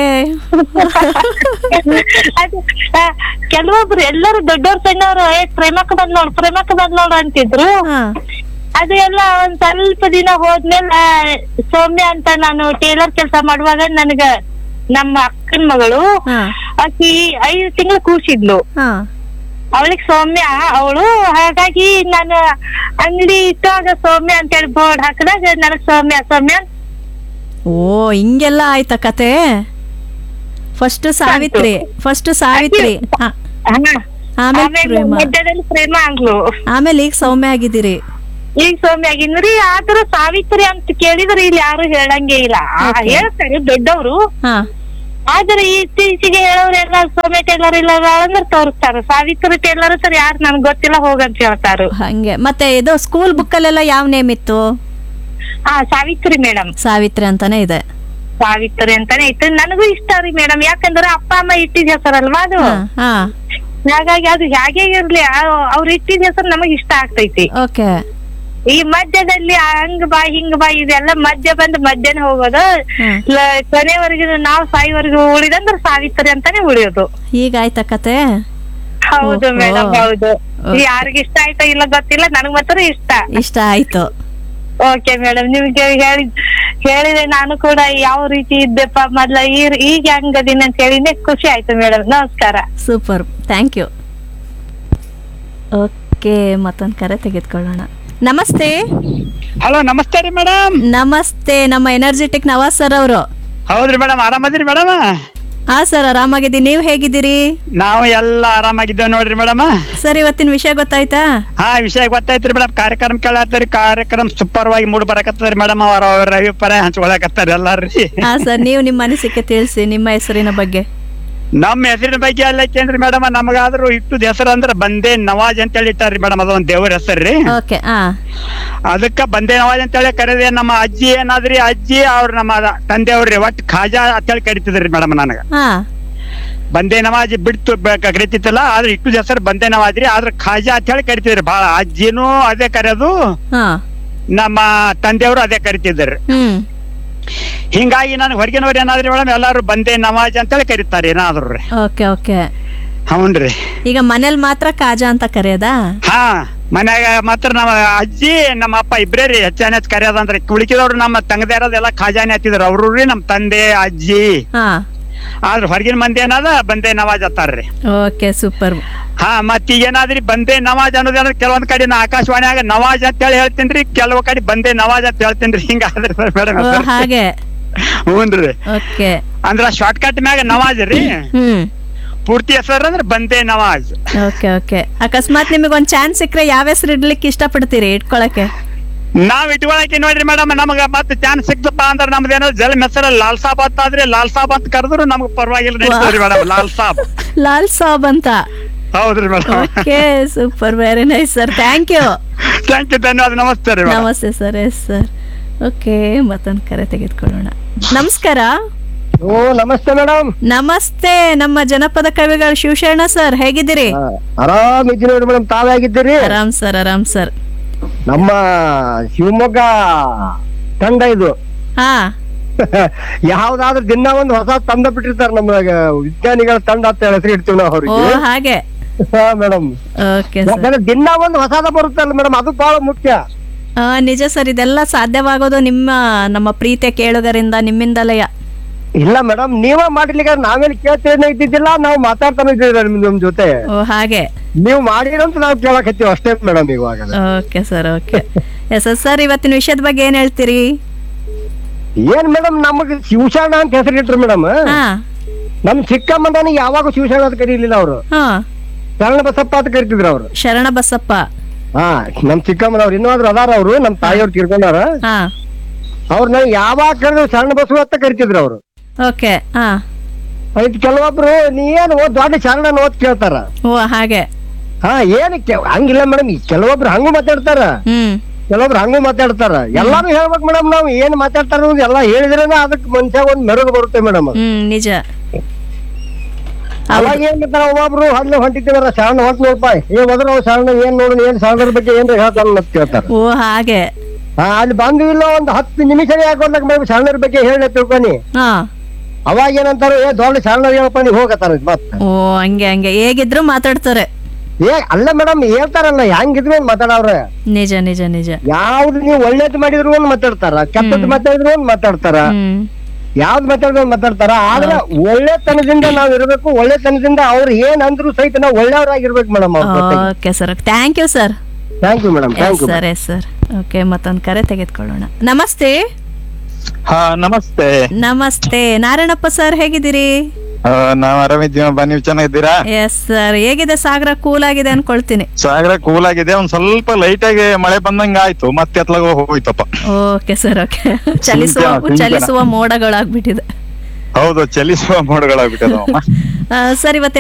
ಅದು, ಆ, ಕೆಲವೊಬ್ರು ಎಲ್ಲರೂ ದೊಡ್ಡವ್ರ ಸಣ್ಣವ್ರು ಏ ಪ್ರೇಮಕ್ಕ ಬಂದ್ ನೋಡು ಪ್ರೇಮಕ್ಕ ಬಂದ್ ನೋಡು ಅಂತಿದ್ರು ಅದು ಎಲ್ಲ ಒಂದ್ ಸ್ವಲ್ಪ ದಿನ ಹೋದ್ಮೇಲೆ ಆ, ಸೌಮ್ಯ ಅಂತ ನಾನು ಟೇಲರ್ ಕೆಲಸ ಮಾಡುವಾಗ ನನಗ ನಮ್ಮ ಅಕ್ಕನ ಮಗಳು ಆಕಿ ಐದು ತಿಂಗಳು ಕೂಸಿದ್ಲು ಅವಳಿಗೆ ಸೌಮ್ಯ ಅವಳು ಹಾಗಾಗಿ ನಾನು ಅಂಗಡಿ ಇಟ್ಟಾಗ ಸೌಮ್ಯ ಅಂತ ಹೇಳಿ ಬೋರ್ಡ್ ಹಾಕಿದಾಗ ನನಗ್ ಸೌಮ್ಯ ಸೌಮ್ಯ ಅಂತ ಓ ಹಿಂಗೆಲ್ಲ ಆಯ್ತಾ ಕತೆ ಫಸ್ಟ್ ಸಾವಿತ್ರಿ ಫಸ್ಟ್ ಸಾವಿತ್ರಿ ಆ, ಆಮೇಲೆ ಆಮೇಲೆ ಪ್ರೇಮ ಮಧ್ಯದಲ್ಲಿ ಪ್ರೇಮ ಅಂದ್ಲು ಆಮೇಲೆ ಈಗ ಸೌಮ್ಯ ಆಗಿದ್ದೀರಿ ಈಗ ಸೌಮ್ಯ ಆಗಿದ್ರಿ ಆತರ ಸಾವಿತ್ರಿ ಅಂತ ಕೇಳಿದ್ರೆ ಇಲ್ಲಿ ಯಾರು ಹೇಳಂಗೆ ಇಲ್ಲ ಆ, Okay. ಹೇಳ್ತಾರೆ ದೊಡ್ಡವರು ಹಾ ಆದ್ರೆ ಇತ್ತೀಚೆಗೆ ಹೇಳೋರೆಲ್ಲ ಸೌಮ್ಯ ಟೇಲರ್ ಇಲ್ಲ ಅಂದ್ರೆ ತೋರಿಸ್ತಾರೆ ಸಾವಿತ್ರಿ ಟೇಲರ್ ಸರ್ ಯಾರು ನನ್ಗೆ ಗೊತ್ತಿಲ್ಲ ಹೋಗಂತ ಹೇಳ್ತಾರು ಹಂಗೆ ಮತ್ತೆ ಇದು ಸ್ಕೂಲ್ ಬುಕ್ ಅಲ್ಲೆಲ್ಲ ಯಾವ ನೇಮ್ ಇತ್ತು ಹಾ ಸಾವಿತ್ರಿ ಮೇಡಮ್ ಸಾವಿತ್ರಿ ಅಂತಾನೆ ಇದೆ ಸಾವಿತ್ರಿ ಅಂತಾನೆ ಇತ್ತು ನನಗೂ ಇಷ್ಟ ರೀ ಮೇಡಮ್ ಯಾಕಂದ್ರೆ ಅಪ್ಪ ಅಮ್ಮ ಇಟ್ಟಿದ ಹೆಸರಲ್ವಾ ಅದು ಹಾ ಹಾಗಾಗಿ ಅದು ಹೇಗೆ ಇರ್ಲಿ ಆ- ಅವ್ರು ಇಟ್ಟಿದ ಹೆಸರು ನಮಗ್ ಇಷ್ಟ ಆಗ್ತೈತಿ ಓಕೆ ಈ ಮಧ್ಯದಲ್ಲಿ ಹಂಗ್ ಬಾ ಹಿಂಗ್ ಬಾ ಇದೆಲ್ಲ ಮಧ್ಯ ಬಂದು ಮಧ್ಯನೇ ಹೋಗೋದು ಲ- ಕೊನೆವರೆಗೂ ನಾವು ಸಾಯಿವರೆಗೂ ಉಳಿದಂದ್ರೆ ಸಾವಿತ್ರಿ ಅಂತಾನೆ ಉಳಿಯೋದು ಈಗ ಆಯ್ತಾ ಕತೆ ಹೌದು ಓಹೋ. ಮೇಡಮ್ ಹೌದು ಓಕೆ. ಯಾರಿಗ ಇಷ್ಟ ಆಯ್ತಾ ಇಲ್ಲ ಗೊತ್ತಿಲ್ಲ ನನಗ್ ಮಾತ್ರ ಇಷ್ಟ ಇಷ್ಟ ಆಯ್ತು ಓಕೆ ಮೇಡಮ್ ನಿಮ್ಗೆ ಹೇಳಿ ಹೇಳಿದ್ರೆ ನಾನು ಕೂಡ ಯಾವ ರೀತಿ ಇದ್ದೆಪ್ಪ ಮೊದ್ಲ ಈ- ಈಗ ಹಂಗದಿನ ಅಂತ ಹೇಳಿದ್ರೆ ಖುಷಿ ಆಯ್ತು ಮೇಡಮ್ ನಮಸ್ಕಾರ ಸೂಪರ್ ಥ್ಯಾಂಕ್ ಯು ಓಕೆ ಮತ್ತೊಂದು ಕರೆ ತೆಗೆದುಕೊಳ್ಳೋಣ ನಮಸ್ತೆ ಹಲೋ ನಮಸ್ತೆ ರೀ ಮೇಡಮ್ ನಮಸ್ತೆ ನಮ್ಮ ಎನರ್ಜೆಟಿಕ್ ನವಾಜ್ ಸರ್ ಅವರು ಹೌದ್ರಿ ಮೇಡಮ್ ಆರಾಮದಿರಿ ಮೇಡಮ್ ಹಾ ಸರ್ ಆರಾಮಾಗಿದ್ದೀನಿ ನೀವು ಹೇಗಿದ್ದೀರಿ ನಾವು ಎಲ್ಲ ಆರಾಮಾಗಿದ್ದೇವೆ ನೋಡ್ರಿ ಮೇಡಮ್ ಸರ್ ಇವತ್ತಿನ ವಿಷಯ ಗೊತ್ತಾಯ್ತಾ ಹಾ ವಿಷಯ ಗೊತ್ತಾಯ್ತ್ರಿ ಮೇಡಮ್ ಕಾರ್ಯಕ್ರಮ ಕೇಳತ್ತರಿ ಕಾರ್ಯಕ್ರಮ ಸೂಪರ್ ವಾಗಿ ಮೂಡ್ ಬರಕತ್ತದ್ರಿ ಮೇಡಮ್ ಅವ್ರ ಅವ್ರ ಅಭಿಪ್ರಾಯ ಹಂಚ್ಕೊಳಕತ್ತಾರ ಎಲ್ಲಾರ್ರಿ ಹಾ ಸರ್ ನೀವು ನಿಮ್ಮ ಅನಿಸಿಕೆ ತಿಳಿಸಿ ನಿಮ್ಮ ಹೆಸರಿನ ಬಗ್ಗೆ ನಮ್ಮ ಹೆಸರಿನ ಬಗ್ಗೆ ಎಲ್ಲ ಐತೇನ್ರಿ ಮೇಡಮ್ ನಮಗಾದ್ರೂ ಇಟ್ಟದ ಹೆಸರು ಅಂದ್ರ ಬಂದೇ ನವಾಜ್ ಅಂತ ಹೇಳಿ ಇಟ್ಟಾರ್ರಿ ಮೇಡಮ್ ಅದೊಂದ್ ದೇವ್ರ ಹೆಸರ್ರಿ ಓಕೆ ಹಾ ಅದಕ್ಕ ಬಂದೇ ನವಾಜ್ ಅಂತ ಹೇಳಿ ಕರೆದೆ ನಮ್ಮ ಅಜ್ಜಿ ಏನಾದ್ರಿ ಅಜ್ಜಿ ಅವ್ರ ನಮ್ಮ ತಂದೆಯವ್ರಿ ಒಟ್ ಖಾಜಾ ಅಂತ ಹೇಳಿ ಕರಿತಿದ್ರಿ ಮೇಡಮ್ ನನಗ ಹಾ ಬಂದೇ ನವಾಜ್ ಬಿಡ್ತು ಬ- ಕರಿತಿತ್ತಲ್ಲ ಆದ್ರೆ ಇಟ್ಟು ಹೆಸರು ಬಂದೇ ನವಾಜ್ ರೀ ಆದ್ರೆ ಖಾಜಾ ಅಂತ ಹೇಳಿ ಕರಿತಿದ್ರಿ ಭಾಳ ಅಜ್ಜಿನೂ ಅದೇ ಕರೆಯೋದು ಹಾ ನಮ್ಮ ತಂದೆಯವರು ಅದೇ ಕರಿತಿದ್ರಿ ಹ್ಮ್ ಹಿಂಗಾಗಿ ನಾನು ಹೊರಗಿನವ್ರು ಏನಾದ್ರಿ ಮೇಡಮ್ ಎಲ್ಲಾರು ಬಂದೇ ನವಾಜ್ ಅಂತ ಹೇಳಿ ಕರೀತಾರೆ ಏನಾದ್ರು ರೀ ಓಕೆ ಓಕೆ ಹೌನ್ರಿ ಈಗ ಮನೇಲಿ ಮಾತ್ರ ಕಾಜಾ ಅಂತ ಕರೆಯೋದಾ ಹಾ ಮನ್ಯಾಗ ಮಾತ್ರ ನಮ್ಮ ಅಜ್ಜಿ ನಮ್ಮ ಅಪ್ಪ ಇಬ್ರೇ ರೀ ಹೆಚ್ಚಾನೆ ಹೆಚ್ಚು ಕರೆಯೋದಂದ್ರೆ ಉಳಿಕಿದವ್ರು ನಮ್ಮ ತಂಗದಾರದೆಲ್ಲ ಖಾಜಾನೆ ಹತ್ತಿದ್ರು ಅವ್ರು ರೀ ನಮ್ಮ ತಂದೆ ಅಜ್ಜಿ ಹಾ ಆದ್ರೆ ಹೊರಗಿನ ಮಂದಿ ಏನಾದ ಬಂದೇ ನವಾಜ್ ಅತ್ತಾರ್ರಿ ಓಕೆ ಸೂಪರ್ ಹಾ ಮತ್ ಈಗ ಏನಾದ್ರಿ ಬಂದೇ ನವಾಜ್ ಅನ್ನೋದೇನಾದ್ರೆ ಕೆಲವೊಂದ್ ಕಡೆ ನಾ ಆಕಾಶವಾಣಿಯಾಗ ನವಾಜ್ ಅಂತ ಹೇಳಿ ಹೇಳ್ತೀನಿ ಕೆಲವು ಕಡೆ ಬಂದೇ ನವಾಜ್ ಅಂತ ಹೇಳ್ತೀನಿ ಹಿಂಗಾದ್ರಿ ಮೇಡಮ್ ಓ ಹಾಗೆ ಹ್ಞೂನ್ರಿ ಓಕೆ ಅಂದ್ರ ಶಾರ್ಟ್ ಕಟ್ ಮ್ಯಾಗ ನವಾಜ್ ರೀ ಹ್ಮ್ ಪೂರ್ತಿ ಹೆಸರು ಅಂದ್ರೆ ಬಂದೇ ನವಾಜ್ ಓಕೆ ಓಕೆ ಅಕಸ್ಮಾತ್ ನಿಮಗೆ ಒಂದ್ ಚಾನ್ಸ್ ಸಿಕ್ಕರೆ ಯಾವ ಹೆಸರು ಇಡ್ಲಿಕ್ಕೆ ಇಷ್ಟಪಡ್ತೀರಿ ಇಟ್ಕೊಳಕ್ಕೆ ನಾವ್ ಇಟ್ಕೊಳಕ್ಕೆ ನೋಡ್ರಿ ಮೇಡಮ್ ನಮಗ ಮತ್ತೆ ಚಾನ್ಸ್ ಸಿಕ್ತಪ್ಪ ಅಂದ್ರೆ ನಮ್ದೇನೋ ಜಲ್ ಹೆಸರ ಲಾಲ್ ಸಾಬ್ ಅಂತ ಆದ್ರೆ ಲಾಲ್ ಸಾಬ್ ಅಂತ ಕರೆದ್ರು ನಮ್ಗೆ ಪರವಾಗಿಲ್ಲ ನಡೀತದ್ರಿ ಮೇಡಮ್ ಲಾಲ್ ಸಾಬ್ ಲಾಲ್ ಸಾಬ್ ಅಂತ ಹೌದ್ರಿ madam okay super very nice sir thank you thank you ಧನ್ಯವಾದ ನಮಸ್ತೆ ರೀ ಮೇಡಮ್ ನಮಸ್ತೆ ಸರ್ ಎಸ್ ಸರ್ ಓಕೆ ಮತ್ತೊಂದು ಕರೆ ತೆಗೆದುಕೊಳ್ಳೋಣ ನಮಸ್ಕಾರ ಓ ನಮಸ್ತೆ ಮೇಡಮ್ ನಮಸ್ತೆ ನಮ್ಮ ಜನಪದ ಕವಿಗಳು ಶಿವಶರಣ ಸರ್ ಹೇಗಿದ್ದೀರಿ ಆರಾಮಿದ್ದೀನಿ ನೋಡಿ ಮೇಡಮ್ ತಾವೇ ಆಗಿದ್ದೀರಿ ಆರಾಮ್ ಸರ್ ಆರಾಮ್ ಸರ್ ನಮ್ಮ ಶಿವಮೊಗ್ಗ ತಂಡ ಇದು ಹಾ ಯಾವ್ದಾದ್ರು ದಿನ ಒಂದು ಹೊಸ ತಂಡ ಬಿಟ್ಟಿರ್ತಾರೆ ನಮ್ಮ ವಿಜ್ಞಾನಿಗಳ ತಂಡ ಅಂತ ಹೇಳಿ ಹೆಸರು ಇಡ್ತೀವಿ ನಾವು ಓ ಅವ್ರಿಗೆ ಹಾಗೆ ಮೇಡಮ್ ಓಕೆ ಸರ್ ಯಾಕಂದ್ರೆ ದಿನ ಒಂದು ಹೊಸದ ಬರುತ್ತಲ್ಲ ಮೇಡಮ್ ಅದು ಬಹಳ ಮುಖ್ಯ ಆ, ನಿಜ ಸರ್ ಇದೆಲ್ಲ ಸಾಧ್ಯವಾಗೋದು ನಿಮ್ಮ ನಮ್ಮ ಪ್ರೀತಿಯ ಕೇಳುಗರಿಂದ ನಿಮ್ಮಿಂದಲೇ ಇಲ್ಲ ಮೇಡಮ್ ನೀವೇ ಮಾಡ್ಲಿಕ್ಕೆ ನಾವೇನು ಕೇಳ್ತೇನೆ ಇದ್ದಿದ್ದಿಲ್ಲ ನಾವು ಮಾತಾಡ್ತಾನೆ ಇದ್ದೀವಿ ನಿಮ್ ನಿಮ್ ಜೊತೆ ಓ ಹಾಗೆ ನೀವು ಮಾಡಿರಂತ ನಾವು ಕೇಳಕತ್ತೀವಿ ಅಷ್ಟೇ ಮೇಡಮ್ ಇವಾಗ okay sir okay yes yes sir ಇವತ್ತಿನ ವಿಷಯದ ಬಗ್ಗೆ ಏನ್ ಹೇಳ್ತೀರಿ ಏನ್ ಮೇಡಮ್ ನಮಗ್ ಶಿವಶರಣ ಅಂತ ಹೆಸರು ಇಟ್ರು ಮೇಡಮ್ ಹಾ ನಮ್ ಚಿಕ್ಕಮ್ಮನ ಯಾವಾಗ ಶಿವಶರಣ ಅಂತ ಕರೀಲಿಲ್ಲ ಅವರು ಹಾ ಶರಣ ಬಸಪ್ಪ ಅಂತ ಕರಿತಿದ್ರು ಅವ್ರು ಶರಣ ಬಸಪ್ಪ ಹಾ ನಮ್ ಚಿಕ್ಕಮ್ಮನವ್ರು ಇನ್ನೂ ಅದಾರ ಅವ್ರು ನಮ್ ತಾಯಿಯವ್ರು ತೀರ್ಕೊಂಡಾರ ಹಾ ಅವ್ರು ನಾವು ಯಾವಾಗ ಕರೆದ್ರು ಶರಣ ಬಸವ ಅಂತ ಕರಿತಿದ್ರು ಅವ್ರು ಓಕೆ ಹಾ ಆಯ್ತು ಕೆಲವೊಬ್ರು ನೀ ಏನು ಓದ್ ದೊಡ್ಡ ಶರಣ ಓದ್ ಕೇಳ್ತಾರ ಓ ಹಾಗೆ ಹಾ ಏನ್ ಕೆ- ಹಂಗಿಲ್ಲ ಮೇಡಮ್ ಕೆಲವೊಬ್ರು ಹಂಗೂ ಮಾತಾಡ್ತಾರ ಹ್ಮ್ ಕೆಲವೊಬ್ರು ಹಂಗೂ ಮಾತಾಡ್ತಾರ ಎಲ್ಲಾರು ಹೇಳ್ಬೇಕು ಮೇಡಮ್ ನಾವು ಏನ್ ಮಾತಾಡ್ತಾರ ಅನ್ನೋದು ಎಲ್ಲ ಹೇಳಿದ್ರೇನೆ ಅದಕ್ಕೆ ಮನುಷ್ಯ ಒಂದ್ ಮೆರುಗು ಬರುತ್ತೆ ಮೇಡಮ್ ಹ್ಮ್ ನಿಜ ಅವಾಗ ಏನ್ ಮಾಡ್ತಾರ ಒಬ್ಬೊಬ್ರು ಹಲ್ಲು ಹೊಂಟಿದ್ದೀವಲ್ಲ ಶರಣ ಹೊಂಟ್ ನೋಡ್ಪ ಏ ಹೋದ್ರ ಅವ್ ಶರಣ ಏನ್ ನೋಡು ಏನ್ ಶರಣರ ಬಗ್ಗೆ ಏನ್ ಹೇಳ್ತಾನ ಅಂತ ಕೇಳ್ತಾರ ಓ ಹಾಗೆ ಹಾ ಅಲ್ಲಿ ಬಂದು ಇಲ್ಲ ಒಂದ್ ಹತ್ತು ನಿಮಿಷನೇ ಯಾಕೊಂಡಾಗ ಮೇಡಮ್ ಶರಣರ ಬಗ್ಗೆ ಹೇಳಿ ತಿಳ್ಕೊನಿ ಹಾ ಅವಾಗ ಏನಂತಾರ ಏ ದೊಡ್ಡ ಶರಣರ್ ಹೇಳಪ್ಪ ನೀವು ಹೋಗತ್ತಾರ ಮತ್ತ ಓ ಹಂಗೆ ಹಂಗೆ ಹೇಗಿದ್ರು ಮಾತಾಡ್ತಾರೆ ಏ ಅಲ್ಲ ಮೇಡಮ್ ಹೇಳ್ತಾರಲ್ಲ ಹೆಂಗಿದ್ರು ಮಾತಾಡವ್ರ ನಿಜ ನಿಜ ನಿಜ ಯಾವ್ದು ನೀವು ಒಳ್ಳೇದ್ ಮಾಡಿದ್ರು ಒಂದ್ ಮಾತಾಡ್ತಾರ ಕೆಟ್ಟದ್ ಮಾತಾಡಿದ್ರು ಒಂದ್ ಮಾತಾಡ್ತಾರ ಹ್ಮ್ ಯಾವ್ದ್ ಮಾತಾಡಿದ್ರೆ ಮಾತಾಡ್ತಾರ ಆದ್ರೆ ಒಳ್ಳೆತನದಿಂದ ನಾವ್ ಇರ್ಬೇಕು ಒಳ್ಳೆತನದಿಂದ ಅವ್ರು ಏನ್ ಅಂದ್ರು ಸಹಿತ ನಾವು ಒಳ್ಳೆಯವರಾಗಿರ್ಬೇಕು ಮೇಡಮ್ ಅವ್ರ ಜೊತೆಗೆ okay sir thank you sir thank you madam thank you sir yes sir okay ಮತ್ತೊಂದು ಕರೆ ತೆಗೆದುಕೊಳ್ಳೋಣ ನಮಸ್ತೆ ಹಾ ನಮಸ್ತೆ ನಮಸ್ತೆ ನಾರಾಯಣಪ್ಪ ಸರ್ ಹೇಗಿದ್ದೀರಿ ಆ, ನಾವ್ ಆರಾಮಿದ್ದೀವಿ ಬಾ ನೀವು ಚೆನ್ನಾಗಿದ್ದೀರಾ ಎಸ್ ಸರ್ ಹೇಗಿದೆ ಸಾಗರ ಕೂಲ್ ಆಗಿದೆ ಅನ್ಕೊಳ್ತೀನಿ ಸಾಗರ ಕೂಲ್ ಆಗಿದೆ ಒಂದ್ ಸ್ವಲ್ಪ ಲೈಟ್ ಆಗಿ ಮಳೆ ಬಂದಂಗ ಆಯ್ತು ಮತ್ತೆ ಎತ್ಲಾಗ ಹೋಯ್ತಪ್ಪ ಓಕೆ ಸರ್ ಓಕೆ ಚಲಿಸುವ ಸಿಂಚನ. ಚಲಿಸುವ ಮೋಡಗಳಾಗ್ಬಿಟ್ಟಿದೆ ಹೌದು ಚಲಿಸುವ ಮೋಡಗಳಾಗ್ಬಿಟ್ಟದಮ್ಮ ಆ, ಸರ್ ಇವತ್ತಿನ